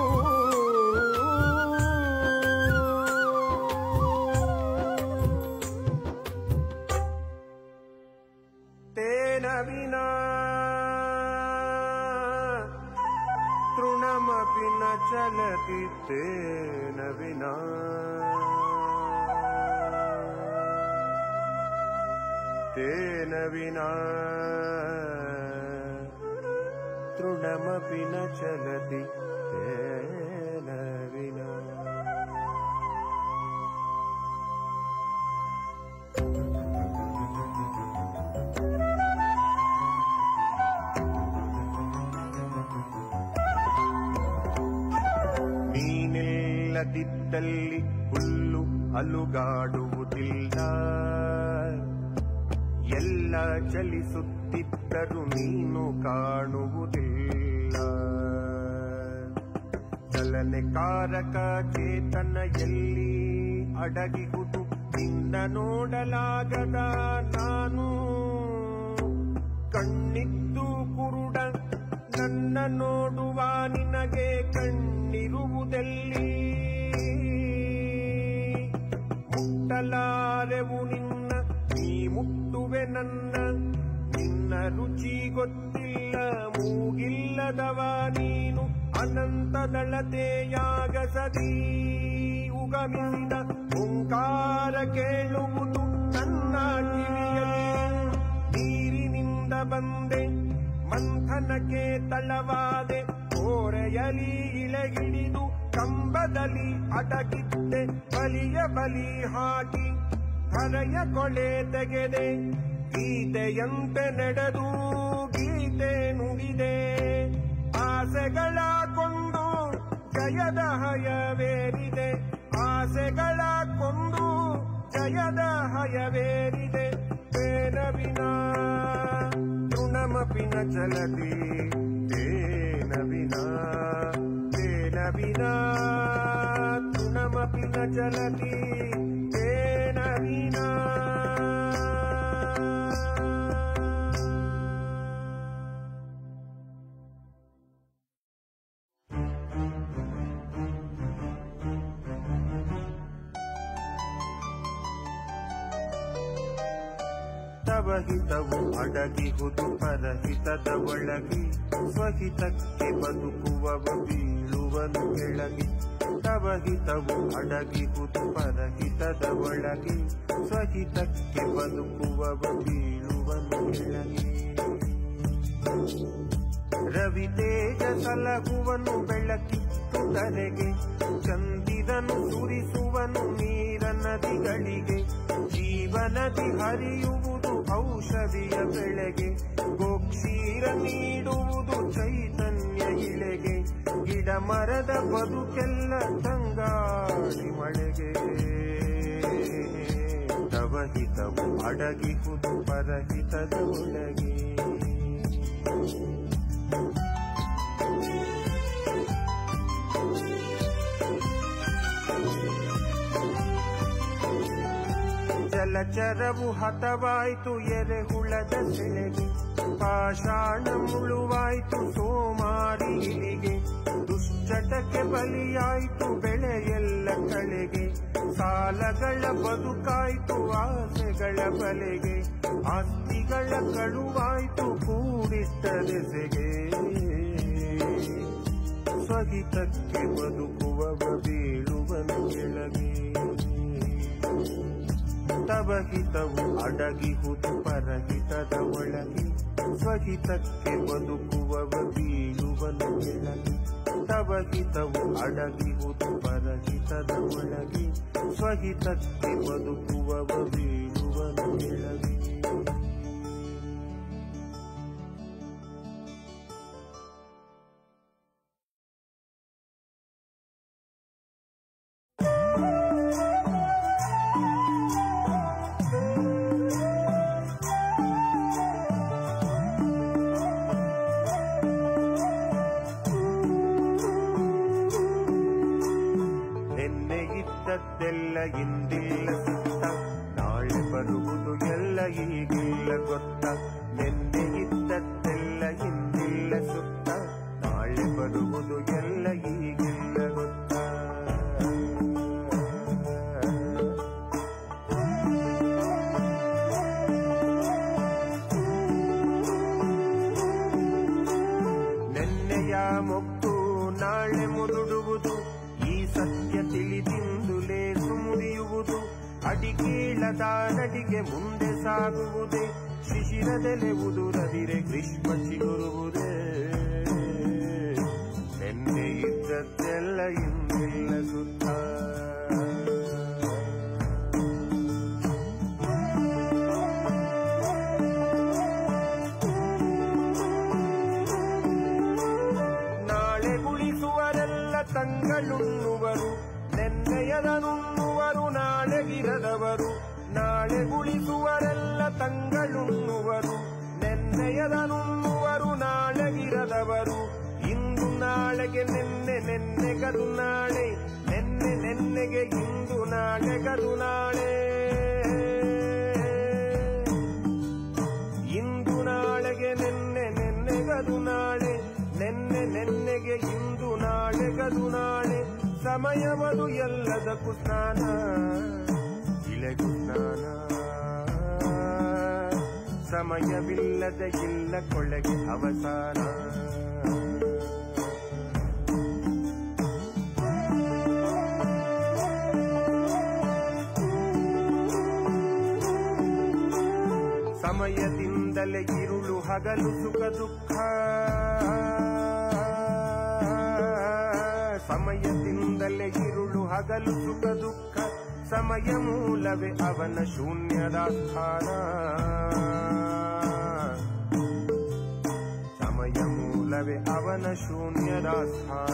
ತೇನ ವಿನಾ ತೃಣಮಪಿ ನ ಚಲತಿ ತೇನ ವಿನಾ ತೇನ ವಿನಾ ತೃಣಮಪಿ ನ ಚಲತಿ ತೇನ ವಿನಾ ನೀನಿಲ್ಲದಿದ್ದಲ್ಲಿ ಹುಲ್ಲು ಅಲುಗಾಡುವುದಿಲ್ಲ ಎಲ್ಲ ಚಲಿಸುತ್ತಿದ್ದರೂ ನೀನು ಕಾಣುವುದಿಲ್ಲ ಚಲನೆ ಕಾರಕ ಚೇತನ ಎಲ್ಲಿ ಅಡಗಿಹುದು ನಿನ್ನ ನೋಡಲಾಗದ ನಾನು ಕಣ್ಣಿದ್ದು ಕುರುಡ ನನ್ನ ನೋಡುವ ನಿನಗೆ ಕಣ್ಣಿರುವುದೆಲ್ಲಿ ಮುಟ್ಟಲಾರೆವು ನಿನ್ನ ನೀ ಮುಟ್ಟುವೆ ನನ್ನ ನಿನ್ನ ರುಚಿ ಗೊತ್ತಿಲ್ಲ ಮೂಗಿಲ್ಲದವ ನೀನು ಅನಂತದಳತೆಯಾಗಸದಿ ಉಗಮಿಸಿದ ಓಂಕಾರ ಕೇಳುವುದು ನನ್ನ ಕಿವಿಯಲ್ಲಿ ನೀರಿನಿಂದ ಬಂದೆ ಮಂಥನಕ್ಕೆ ತಳವಾದೆ ಕೋರೆಯಲಿ ಇಳೆಗಿಡಿದು ಕಂಬದಲ್ಲಿ ಅಡಗಿದ್ದೆ ಬಲಿಯ ಬಲಿ ಹಾಕಿ ಹರೆಯ ಕೊಳೆ ತೆಗೆದೆ ಗೀತೆಯಂತೆ ನಡೆದು ಗೀತೆ ನುಡಿದೆ ಆಸೆಗಳ ಕೊಂದು ಜಯದ ಹಯವೇರಿದೆ ಆಸೆಗಳ ಕೊಂದು ಜಯದ ಹಯವೇರಿದೆ ತೇನ ವಿನಾ ತೃಣಮಪಿ ನ ಚಲತಿ ತೇನ ವಿನಾ ತೇನ ವಿನಾ ತೃಣಮಪಿ ನ ಚಲತಿ ತೇನ ವಿನಾ ತವ ಹಿತವು ಅಡಗಿಹುದು ಪರಹಿತದ ಒಳಗೆ ಸ್ವಹಿತಕ್ಕೆ ಬದುಕುವವ ಬೀಳುವನು ಕೆಳಗೆ ತವ ಹಿತವು ಅಡಗಿಹುದು ಪರಹಿತದ ಒಳಗೆ ಸ್ವಹಿತಕ್ಕೆ ಬದುಕುವವ ಬೀಳುವನು ಕೆಳಗೆ ರವಿ ತೇಜ ಸಲಹುವನು ಬೆಳಕಿತ್ತು ಧರೆಗೆ ಚಂದಿರನು ಸುರಿಸುವನು ನೀರ ನದಿಗಳಿಗೆ ಜೀವ ಜೀವನದಿ ಹರಿಯುವುದು ಔಷಧಿಯ ಬೆಳೆಗೆ ಗೋಕ್ಷೀರ ನೀಡುವುದು ಚೈತನ್ಯ ಇಳೆಗೆ ಗಿಡ ಮರದ ಬದುಕೆಲ್ಲ ತಂಗಾಳಿ ಮಳೆಗೆ ತವಹಿತವು ಅಡಗಿಹುದು ಪರಹಿತದ ಒಳಗೆ ಜಲಚರವು ಹತವಾಯ್ತು ಎರೆಹುಳದ ಸೆಳೆಗೆ ಪಾಷಾಣ ಮುಳುವಾಯ್ತು ಸೋಮಾರಿ ಇಲಿಗೆ ದುಶ್ಚಟಕ್ಕೆ ಬಲಿಯಾಯ್ತು ಬೆಳೆಯೆಲ್ಲ ಕಳೆಗೆ ಸಾಲಗಳ ಬದುಕಾಯ್ತು ಆಸೆಗಳ ಬಲೆಗೆ ಆಸ್ತಿಗಳ ಕಳುವಾಯ್ತು ಕೂಡಿಟ್ಟ ದೆಸೆಗೆ ಸ್ವಹಿತಕ್ಕೆ ಬದುಕುವವ ಬೀಳುವನು ಕೆಳಗೆ ತವಹಿತವು ಅಡಗಿಹುದು ಪರಹಿತದ ಒಳಗೆ ಸ್ವಹಿತಕ್ಕೆ ಬದುಕುವವ ಬೀಳುವನು ಕೆಳಗೆ ತವಹಿತವು ಅಡಗಿಹುದು ಪರಹಿತದ ಒಳಗೆ ಸ್ವಹಿತಕ್ಕೆ ಬದುಕುವವ ಬೀಳುವನು ಕೆಳಗೆ ನಿನ್ನೆ ಇದ್ದದ್ದೆಲ್ಲ ಇಂದಿಲ್ಲ ಸುತ್ತ ನಾಳೆ ಬರುವುದು ಎಲ್ಲ ಈಗಿಲ್ಲ ಗೊತ್ತ ನಿನ್ನೆ ಇದ್ದದ್ದೆಲ್ಲ ಇಂದಿಲ್ಲ ಸುತ್ತ ನಾಳೆ ಬರುವುದು ಎಲ್ಲ ಈಗಿಲ್ಲ ಗೊತ್ತ ನೆನ್ನೆಯ ಮೊಕ್ಕು ನಾಳೆ ಮುದುಡುವುದು ಈ ಸತ್ಯ ತಿಳಿದಿಂದುಲೇ ಸುಮುರಿಯುವುದು ಅಡಿಕೀಳದ ನಡಿಗೆ ಮುಂದೆ ಸಾಗುವುದೇ ಶಿಶಿರದೆಲೆ ಉದುರದಿರೆ ಗ್ರೀಷ್ಮ ಚಿಗುರುವುದೇ ನೆನ್ನೆ ಇದ್ದದ್ದೆಲ್ಲ ಇಂದಿಲ್ಲ ಸುತ್ತ ನಾಳೆ ಉಳಿಸುವರೆಲ್ಲ ತಂಗಳುಣ್ಣುವರು ನೆನ್ನೆಯದನುಣ್ಣುವರು ನಾಳೆಗಿರದವರು ನಾಳೆ ಉಳಿಸುವರೆಲ್ಲ ತಂಗಳುಣ್ಣುವರು ನೆನ್ನೆಯದನುಣ್ಣುವರು ನಾಳೆಗಿರದವರು ಇಂದು ನಾಳೆಗೆ ನೆನ್ನೆ ನೆನ್ನೆಗದು ನಾಳೆ ನೆನ್ನೆ ನೆನ್ನೆಗೆ ಇಂದು ನಾಳೆಗದು ನಾಳೆ ಇಂದು ನಾಳೆಗೆ ನೆನ್ನೆ ನೆನ್ನೆಗದು ನಾಳೆ ನೆನ್ನೆ ನೆನ್ನೆಗೆ ಇಂದು ನಾಳೆಗದು ನಾಳೆ ಸಮಯವದು ಎಲ್ಲದಕ್ಕೂ ಸ್ನಾನ ಇಳೆಗೂ ಸ್ನಾನ ಸಮಯವಿಲ್ಲದ ಇಲ್ಲ ಕೊಳ್ಳೆಗೆ ಅವಸಾನ ಸಮಯದಿಂದಲೇ ಇರುಳು ಹಗಲು ಸುಖ ದುಃಖ ಸಮಯದಿಂದಲೇ ಇರುಳು ಹಗಲು ಸುಖ ದುಃಖ ಸಮಯ ಮೂಲವೇ ಅವನ ಶೂನ್ಯದ ಸ್ಥಾನ ಸಮಯ ಮೂಲವೇ ಅವನ ಶೂನ್ಯದ ಸ್ಥಾನ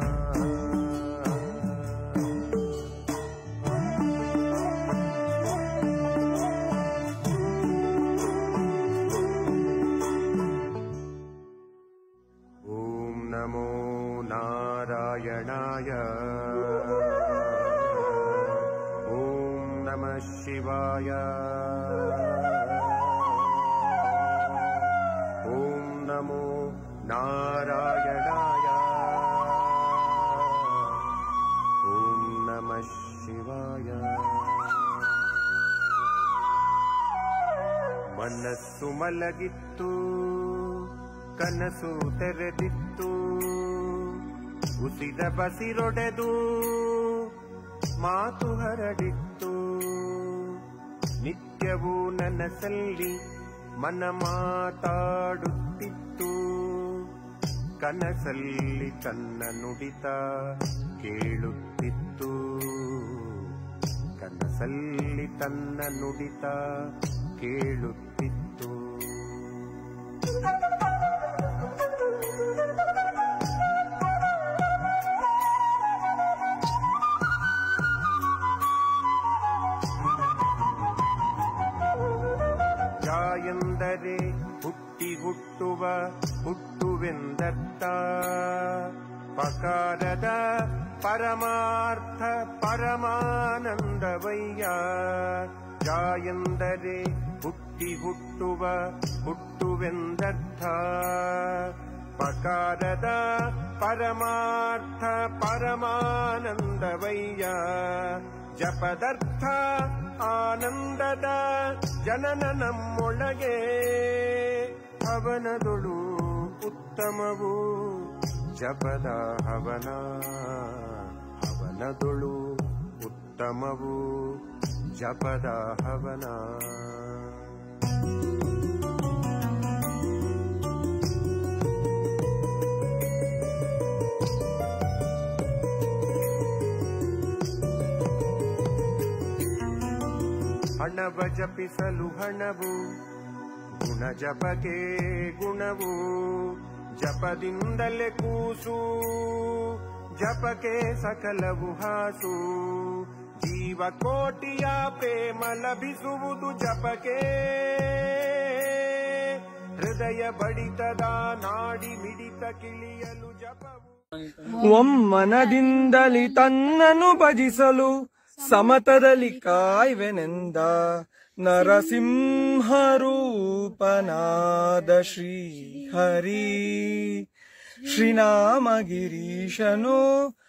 ॐ नमो नारायणाय ॐ नमः शिवाय ॐ नमो नारायणाय ॐ नमः शिवाय ಮನಸ್ಸು ಮಲಗಿತ್ತು ಕನಸು ತೆರೆದಿತ್ತು ಉಸಿರ ಬಸಿರೊಡೆದು ಮಾತು ಹರಡಿತ್ತು ನಿತ್ಯವೂ ನನಸಲ್ಲಿ ಮನ ಮಾತಾಡುತ್ತಿತ್ತು ಕನಸಲ್ಲಿ ತನ್ನ ನುಡಿತ ಕೇಳುತ್ತಿತ್ತು ಕನಸ ಮನಸ್ಸಲ್ಲಿ ತನ್ನ ನುಡಿತ ಕೇಳುತ್ತಿತ್ತು ಜ ಎಂದರೆ ಹುಟ್ಟಿ ಹುಟ್ಟುವ ಹುಟ್ಟುವೆಂದರ್ಥ ಪಕಾರದ ಪರಮಾರ್ಥ ಪರಮಾನಂದವಯ್ಯ ಜ ಎಂದರೆ ಹುಟ್ಟಿ ಹುಟ್ಟುವ ಹುಟ್ಟುವೆಂದರ್ಥ ಪಕಾರದ ಪರಮಾರ್ಥ ಪರಮಾನಂದವಯ್ಯ ಜಪದರ್ಥ ಆನಂದದ ಜನನ ನಮ್ಮೊಳಗೆ ಹವನದೊಳು ಉತ್ತಮವು ಜಪದ ಹವನ ಹವನದೊಳು ಉತ್ತಮವು ಜಪದ ಹವನ ಹಣವ ಜಪಿಸಲು ಹಣವು ಗುಣ ಜಪಕ್ಕೆ ಗುಣವು ಜಪದಿಂದಲೇ ಕೂಸು ಜಪಕ್ಕೆ ಸಕಲವು ಹಾಸು ಜೀವ ಕೋಟಿಯ ಪ್ರೇಮ ಲಭಿಸುವುದು ಜಪಕ್ಕೆ ಹೃದಯ ಬಡಿತದ ನಾಡಿ ಮಿಡಿತ ಕಿಳಿಯಲು ಜಪವು ಒಮ್ಮನದಿಂದಲಿ ತನ್ನನ್ನು ಭಜಿಸಲು ಸಮತದಲ್ಲಿ ಕಾಯ್ವೆನೆಂದ ನರಸಿಂಹರೂಪನಾದ ಶ್ರೀ ಹರಿ ಶ್ರೀನಾಮಗಿರೀಶನು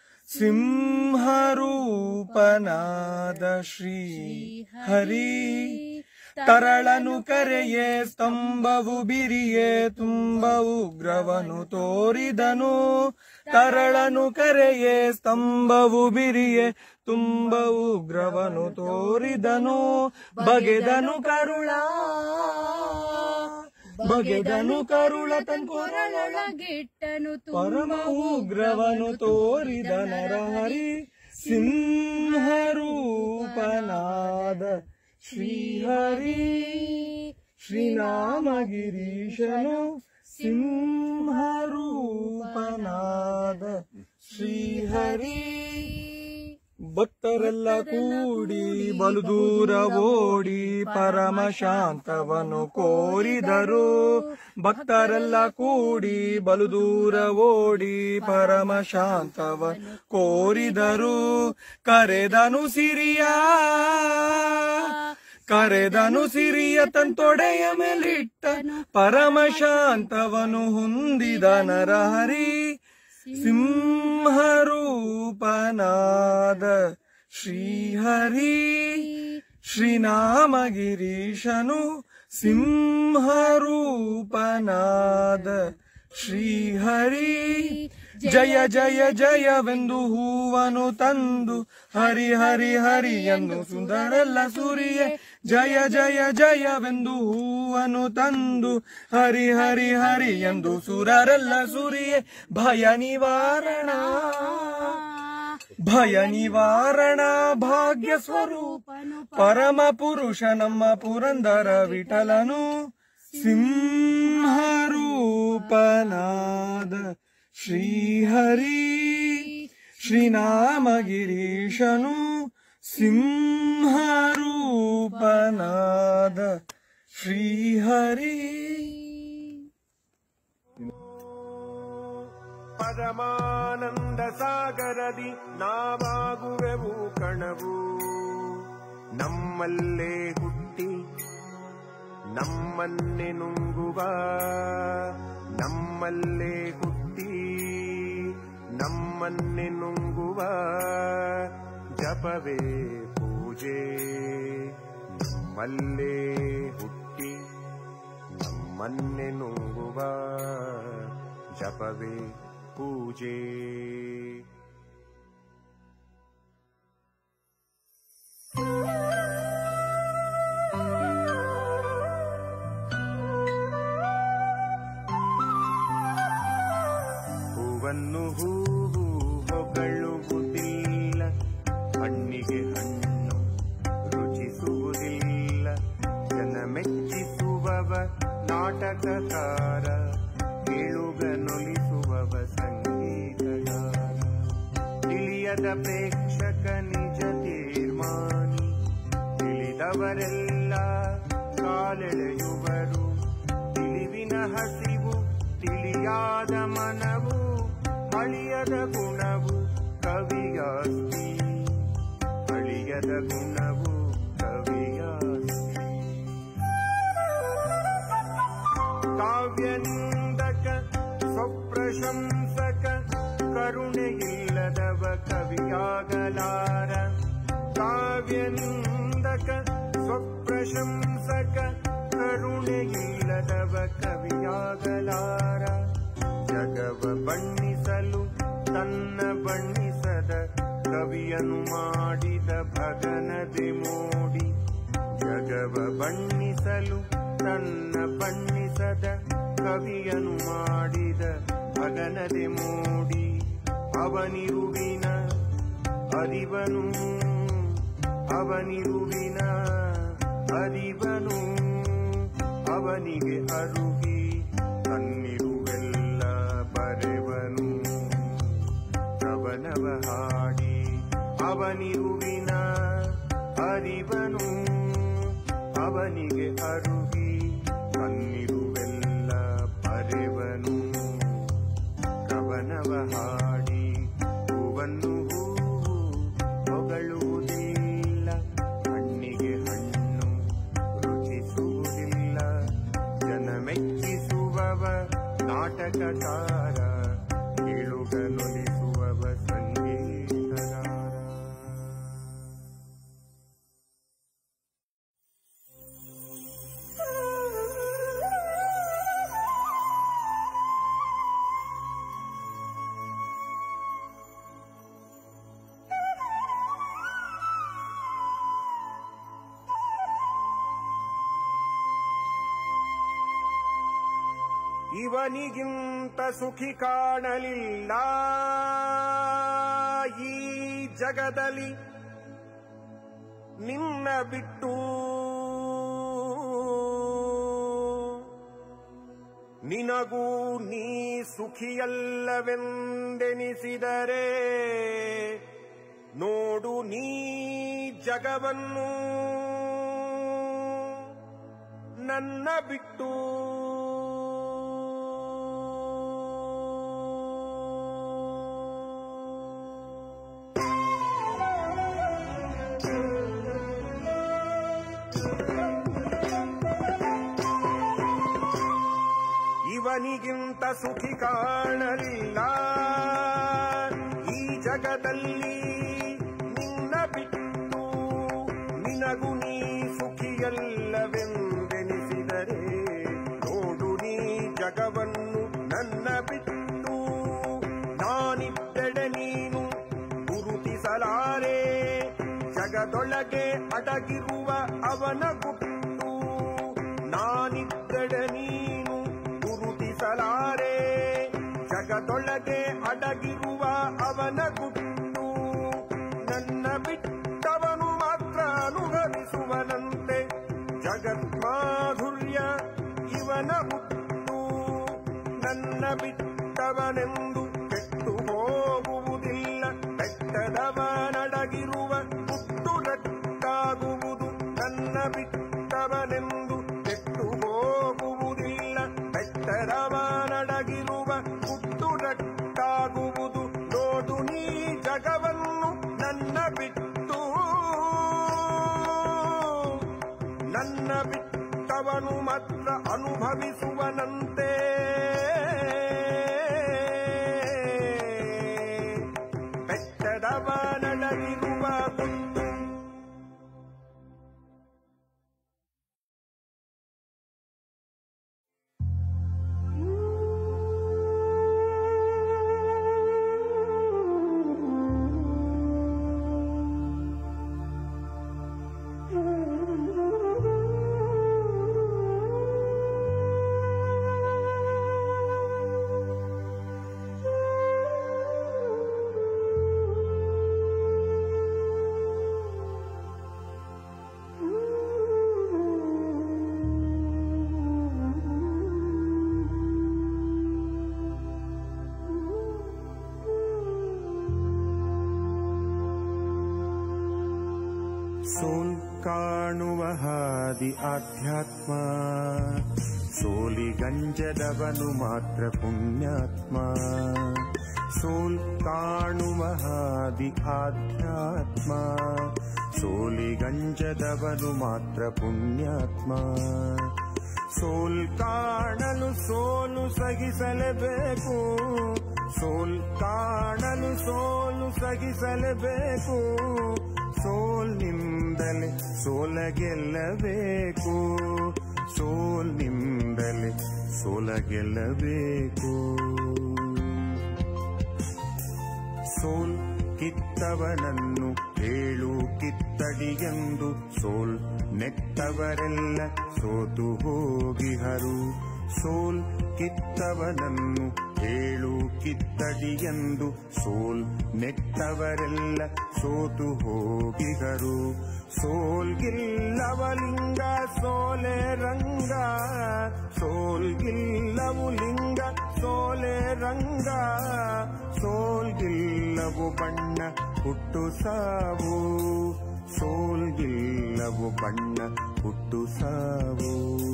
ಸಿಂಹರೂಪನಾದ ಶ್ರೀ ಹರಿ ತರಳನು ಕರೆಯೇ ಸ್ತಂಭವು ಬಿರಿಯೇ ತುಂಬ ಉಗ್ರವನು ತೋರಿದನು ತರಳನು ಕರೆಯೇ ಸ್ತಂಭವು ಬಿರಿಯೇ ತುಂಬ ಉಗ್ರವನು ತೋರಿದನು ಬಗೆದನು ಕರುಳ ಬಗೆದನು ಕರುಳ ತನ್ ಕೊರಳೊಳಗಿಟ್ಟನು ಪರಮ ಉಗ್ರವನು ತೋರಿದ ನರಹರಿ ಸಿಂಹರೂಪನಾದ ಶ್ರೀಹರಿ ಶ್ರೀನಾಮಗಿರೀಶನು ಸಿಂಹರೂಪನಾದ ಶ್ರೀಹರಿ ಭಕ್ತರೆಲ್ಲ ಕೂಡಿ ಬಲು ದೂರ ಓಡಿ ಪರಮ ಶಾಂತವನು ಕೋರಿದರು ಭಕ್ತರೆಲ್ಲ ಕೂಡಿ ಬಲು ದೂರ ಓಡಿ ಪರಮ ಶಾಂತವನು ಕೋರಿದರು ಕರೆದನು ಸಿರಿಯ ಕರೆದನು ಸಿರಿಯ ತಂತೊಡೆಯ ಮೇಲಿಟ್ಟ ಪರಮ ಶಾಂತವನು ಹೊಂದಿದ ನರಹರಿ ಸಿಂಹರೂಪನಾದ ಶ್ರೀಹರಿ ಶ್ರೀನಾಮಗಿರೀಶನು ಸಿಂಹರೂಪನಾದ ಶ್ರೀಹರಿ ಜಯ ಜಯ ಜಯವೆಂದು ಹೂವನು ತಂದು ಹರಿ ಹರಿ ಹರಿ ಎಂದು ಸುಂದರಲ್ಲ ಸೂರಿಯೇ ಜಯ ಜಯ ಜಯವೆಂದು ಹೂವನು ತಂದು ಹರಿ ಹರಿ ಹರಿ ಎಂದು ಸುರರೆಲ್ಲ ಸುರಿಯೇ ಭಯ ನಿವಾರಣ ಭಯ ನಿವಾರಣ ಭಾಗ್ಯ ಸ್ವರೂಪನು ಪರಮ ಪುರುಷ ನಮ್ಮ ಪುರಂದರ ವಿಠಲನು ಸಿಂಹರೂಪನಾದ ಶ್ರೀಹರಿ ಶ್ರೀನಾಮಗಿರೀಶನು ಸಿಂಹರೂಪನಾದ ಶ್ರೀಹರಿ ಪರಮಾನಂದ ಸಾಗರದಿ ನಾವಾಗುವೆವು ಕಣವು ನಮ್ಮಲ್ಲೇ ಹುಟ್ಟಿ ನಮ್ಮನ್ನೆ ನುಂಗುವ ನಮ್ಮಲ್ಲೇ ಹುಟ್ಟಿ ನಮ್ಮನ್ನೆ ನುಂಗುವ ಜಪವೇ ಪೂಜೆ ನಮ್ಮಲ್ಲೇ ಹುಟ್ಟಿ ನಮ್ಮನ್ನೆ ನುಂಗುವ ಜಪವೇ ಪೂಜೆ ಹೂವನ್ನು ಹೂವು ಹೊಗಳುವುದಿಲ್ಲ ಹಣ್ಣಿಗೆ ಹಣ್ಣು ನಾಟಕಕಾರ ಕೇಳುಗನೊಲಿಸುವವ ಸಂಗೀತಗಾರ ತಿಳಿಯದ ಪ್ರೇಕ್ಷಕ ನಿಜ ತೀರ್ಮಾನಿ ತಿಳಿದವರೆಲ್ಲ ಕಾಲೆಳೆಯುವರು ತಿಳಿವಿನ ಹಸಿವು ತಿಳಿಯಾದ ಮನವು ಅಳಿಯದ ಗುಣವು ಕವಿಯಾಸ್ತಿ ಅಳಿಯದ ಗುಣವು ಕವಿಯಾಸ್ತಿ ಕಾವ್ಯನಿಂದಕ ಸ್ವಪ್ರಶಂಸಕ ಕರುಣೆಯಿಲ್ಲದವ ಕವಿಯಾಗಲಾರ ಕಾವ್ಯನಿಂದಕ ಸ್ವಪ್ರಶಂಸಕ ಕರುಣೆಯಿಲ್ಲದವ ಕವಿಯಾಗಲಾರ ಜಗವ ಬಣ್ಣಿಸಲು ತನ್ನ ಬಣ್ಣಿಸದ ಕವಿಯನು ಮಾಡಿದ ಭಗನದೆ ಮೋಡಿ ಜಗವ ಬಣ್ಣಿಸಲು ತನ್ನ ಬಣ್ಣಿಸದ ಕವಿಯನು ಮಾಡಿದ ಭಗನದೆ ಮೋಡಿ ಅವನಿರುವಿನ ಅರಿವನು ಅವನಿರುವಿನ ಅರಿವನು ಅವನಿಗೆ ಅರುಗಿ ತನ್ನಿರುವೆಲ್ಲ ಬರೆವನು ಕವನವ ಹಾಡಿ ಅವನಿರುವಿನ ಅರಿವನು ಅವನಿಗೆ ಅರುಗಿ ತನ್ನಿರುವೆಲ್ಲ ಬರೆವನು ಕವನವ ಹಾಡಿ ಹೂವನ್ನು ಹೂವು ಹೊಗಳುವುದಿಲ್ಲ ಹಣ್ಣಿಗೆ ಹಣ್ಣು ರುಚಿಸುವುದಿಲ್ಲ ಜನ ಮೆಚ್ಚಿಸುವವ ನಾಟಕಕಾರ ಕೇಳುಗನೊಲಿಸುವವ ಸಂಗೀತಗಾರ ಇವನಿಗಿಂತ ಸುಖಿ ಕಾಣಲಿಲ್ಲ ಈ ಜಗದಲ್ಲಿ ನಿನ್ನ ಬಿಟ್ಟು ನಿನಗೂ ನೀ ಸುಖಿಯಲ್ಲವೆಂದೆನಿಸಿದರೆ ನೋಡು ನೀ ಜಗವನ್ನು ನನ್ನ ಬಿಟ್ಟು ಇವನಿಗಿಂತ ಸುಖಿ ಕಾಣಲಿಲ್ಲ ಈ ಜಗದಲ್ಲಿ ನಿನ್ನ ಬಿಟ್ಟು ನಿನಗೂ ನೀ ಸುಖಿಯಲ್ಲವೆಂದೆನಿಸಿದರೆ ನೋಡು ನೀ ಜಗವನ್ನು ನನ್ನ ಬಿಟ್ಟು ನಾನಿದ್ದೆಡೆ ನೀನು ಗುರುತಿಸಲಾರೆ ಜಗದೊಳಗೆ ಅಡಗಿರುವ ಅವನ ಗುಟ್ಟು ನಾನಿದ್ದೆಡೆ ನೀನು ಗುರುತಿಸಲಾರೆ ಜಗದೊಳಗೆ ಅಡಗಿರುವ ಅವನ ಗುಟ್ಟು ನನ್ನ ಬಿಟ್ಟವನು ಮಾತ್ರ ಅನುಭವಿಸುವನಂತೆ ಜಗನ್ಮಾಧುರ್ಯ ಇವನ ಹುಟ್ಟು ನನ್ನ ಬಿಟ್ಟವನೆಂದು ಕೆಟ್ಟು ಹೋಗುವುದಿಲ್ಲ ಬೆಟ್ಟದವನಡಗಿರುವ ಹುಟ್ಟು ರಟ್ಟಾಗುವುದು ನನ್ನ ಬಿಟ್ಟವನೆಂದು ಕೆಟ್ಟು ಹೋಗುವುದಿಲ್ಲ ಬೆಟ್ಟದವನಡಗಿರುವ ಹುಟ್ಟು ರಟ್ಟಾಗುವುದು ನೋಡು ನೀ ಜಗವನ್ನು ನನ್ನ ಬಿಟ್ಟು ನನ್ನ ಬಿಟ್ಟವನು ಮಾತ್ರ ಅನುಭವಿಸುವನಂತೆ ಬೆಟ್ಟದವನಡಗಿರುವ ಗುಟ್ಟು Thank you. ಸೋಲ್ ಕಾಣುವ ಹಾದಿ ಆಧ್ಯಾತ್ಮ ಸೋಲಿಗಂಜದವನು ಮಾತ್ರ ಪುಣ್ಯಾತ್ಮ ಸೋಲ್ ಕಾಣುವ ಹಾದಿ ಆಧ್ಯಾತ್ಮ ಸೋಲಿಗಂಜದವನು ಮಾತ್ರ ಪುಣ್ಯಾತ್ಮ ಸೋಲ್ ಕಾಣಲು ಸೋಲು ಸಗಿಸಲೇಬೇಕು ಸೋಲ್ ಕಾಣಲು ಸೋಲು ಸಗಿಸಲೇಬೇಕು ಸೋಲ್ನಿಂದಲೇ ಸೋಲ ಗೆಲ್ಲಬೇಕು ಸೋಲ್ನಿಂದಲೇ ಸೋಲ ಗೆಲ್ಲಬೇಕು ಸೋಲ್ ಕಿತ್ತವನನ್ನು ಹೇಳು ಕಿತ್ತಡಿಯೆಂದು ಸೋಲ್ ನೆಟ್ಟವರೆಲ್ಲ ಸೋತು ಹೋಗಿಹರು ಸೋಲ್ ಕಿತ್ತವನನ್ನು ಹೇಳು ಕಿತ್ತಡಿಯೆಂದು ಸೋಲ್ ನೆಟ್ಟವರೆಲ್ಲ ಸೋತು ಹೋಗಿಹರು ಸೋಲ್ಗಿಲ್ಲವ ಲಿಂಗ ಸೋಲೆ ರಂಗ ಸೋಲ್ಗಿಲ್ಲವು ಲಿಂಗ ಸೋಲೆ ರಂಗ ಸೋಲ್ಗಿಲ್ಲವು ಬಣ್ಣ ಹುಟ್ಟು ಸಾವು ಸೋಲ್ಗಿಲ್ಲವು ಬಣ್ಣ ಹುಟ್ಟು ಸಾವು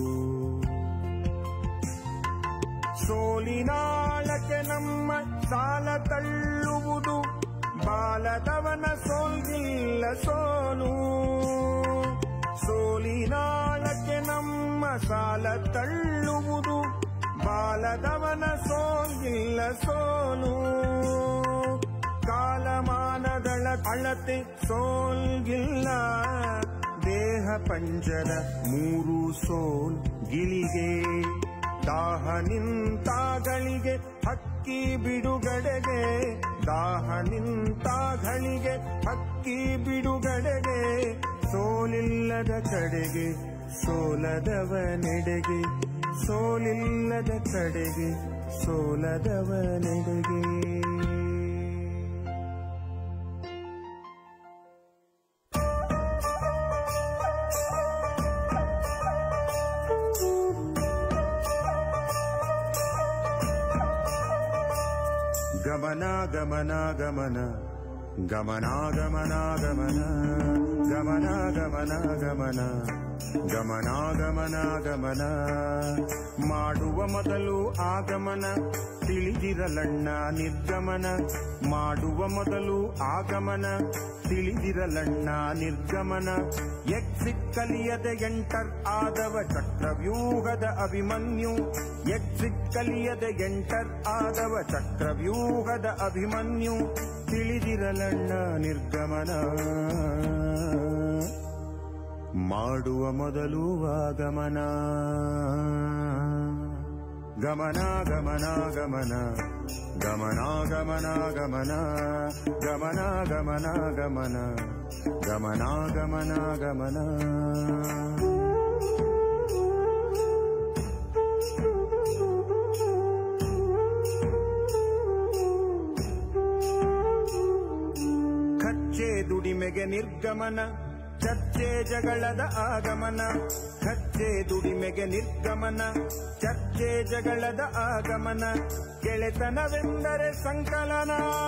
ಸೋಲಿನಾಳಕ್ಕೆ ನಮ್ಮ ಸಾಲ ತಳ್ಳುವುದು ಬಾಲದವನ ಸೋಲ್ಗಿಲ್ಲ ಸೋಲು ಸೋಲಿನಾಳಕ್ಕೆ ನಮ್ಮ ಸಾಲ ತಳ್ಳುವುದು ಬಾಲದವನ ಸೋಲ್ಗಿಲ್ಲ ಸೋಲು ಕಾಲಮಾನದಳ ಅಳತೆ ಸೋಲ್ಗಿಲ್ಲ ದೇಹ ಪಂಜರ ಮೂರು ಸೋಲ್ ಗಿಲಿಗೆ ದಾಹ ನಿಂತಾಗಳಿಗೆ ಹಕ್ಕಿ ಬಿಡುಗಡೆಗೆ ದಾಹ ನಿಂತಾಗಳಿಗೆ ಹಕ್ಕಿ ಬಿಡುಗಡೆಗೆ ಸೋಲಿಲ್ಲದ ಕಡೆಗೆ ಸೋಲದವನೆಡೆಗೆ ಸೋಲಿಲ್ಲದ ಕಡೆಗೆ ಸೋಲದವನೆಡೆಗೆ ಗಮನ ಗಮನ ಗಮನ ಗಮನ ಗಮನ ಗಮನ ಗಮನ ಗಮನ ಗಮನ ಗಮನ ಗಮನ ಗಮನ ಮಾಡುವ ಮೊದಲು ಆಗಮನ ತಿಳಿದಿರಲಣ್ಣ ನಿರ್ಗಮನ ಮಾಡುವ ಮೊದಲು ಆಗಮನ ತಿಳಿದಿರಲಣ್ಣ ನಿರ್ಗಮನ ಎಕ್ಸಿಟ್ ಕಲಿಯದ ಎಂಟರ್ ಆದವ ಚಕ್ರವ್ಯೂಹದ ಅಭಿಮನ್ಯು ಎಕ್ಸಿಟ್ ಕಲಿಯದ ಎಂಟರ್ ಆದವ ಚಕ್ರವ್ಯೂಹದ ಅಭಿಮನ್ಯು ತಿಳಿದಿರಲಣ್ಣ ನಿರ್ಗಮನ ಮಾಡುವ ಮೊದಲು ಆಗಮನ ಗಮನ ಗಮನ ಗಮನ ಗಮನ ಗಮನ ಗಮನ ಗಮನ ಗಮನ ಗಮನ ಗಮನ ಗಮನ ಗಮನ ಖರ್ಚೆ ದುಡಿಮೆಗೆ ನಿರ್ಗಮನ ಚರ್ಚೆ ಜಗಳದ ಆಗಮನ ಖರ್ಚೆ ದುಡಿಮೆಗೆ ನಿರ್ಗಮನ ಚರ್ಚೆ ಜಗಳದ ಆಗಮನ ಗೆಳೆತನವೆಂದರೆ ಸಂಕಲನ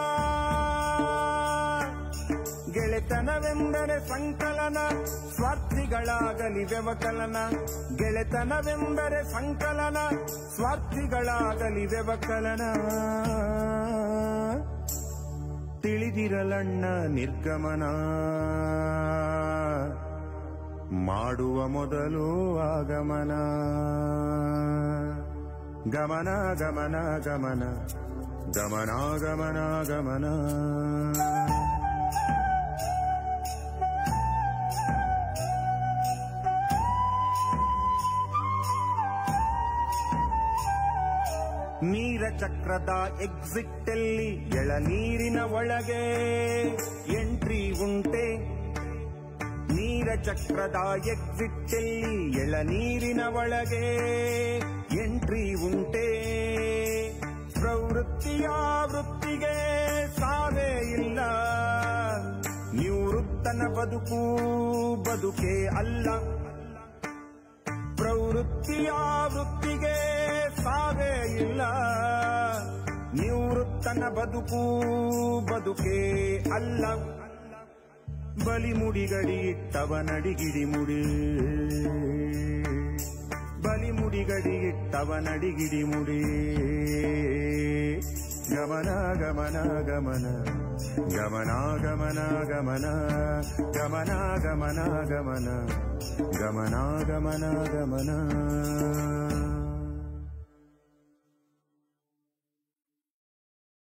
ಗೆಳೆತನವೆಂದರೆ ಸಂಕಲನ ಸ್ವಾರ್ಥಿಗಳಾಗಲಿ ವ್ಯವಕಲನ ಗೆಳೆತನವೆಂದರೆ ಸಂಕಲನ ಸ್ವಾರ್ಥಿಗಳಾಗಲಿ ವ್ಯವಕಲನ ತಿಳಿದಿರಲಣ್ಣ ನಿರ್ಗಮನ ಮಾಡುವ ಮೊದಲು ಆಗಮನ ಗಮನ ಗಮನ ಗಮನ ಗಮನ ಗಮನ ಗಮನ ನೀರ ಚಕ್ರದ ಎಕ್ಸಿಟ್ ಅಲ್ಲಿ ಎಳನೀರಿನ ಒಳಗೆ ಎಂಟ್ರಿ ಉಂಟೆ ನೀರ ಚಕ್ರದ ಎಕ್ಸಿಟ್ ಅಲ್ಲಿ ಎಳನೀರಿನ ಒಳಗೆ ಎಂಟ್ರಿ ಉಂಟೆ ಪ್ರವೃತ್ತಿಯ ವೃತ್ತಿಗೆ ಸಾವೇ ಇಲ್ಲ ನಿವೃತ್ತನ ಬದುಕು ಬದುಕೇ ಅಲ್ಲ ಪ್ರವೃತ್ತಿಯ ವೃತ್ತಿಗೆ ಸಾವೇ ಇಲ್ಲ ನಿವೃತ್ತನ ಬದುಕು ಬದುಕೇ ಅಲ್ಲ ಬಲಿಮುಡಿಗಡಿ ಇಟ್ಟವನಡಿಗಿಡಿ ಮುಡಿ ಬಲಿಮುಡಿಗಡಿ ಇಟ್ಟವನಡಿಗಿಡಿ ಮುಡಿ ಗಮನ ಗಮನ ಗಮನ ಗಮನ ಗಮನ ಗಮನ ಗಮನ ಗಮನ ಗಮನ ಗಮನ ಗಮನ ಗಮನ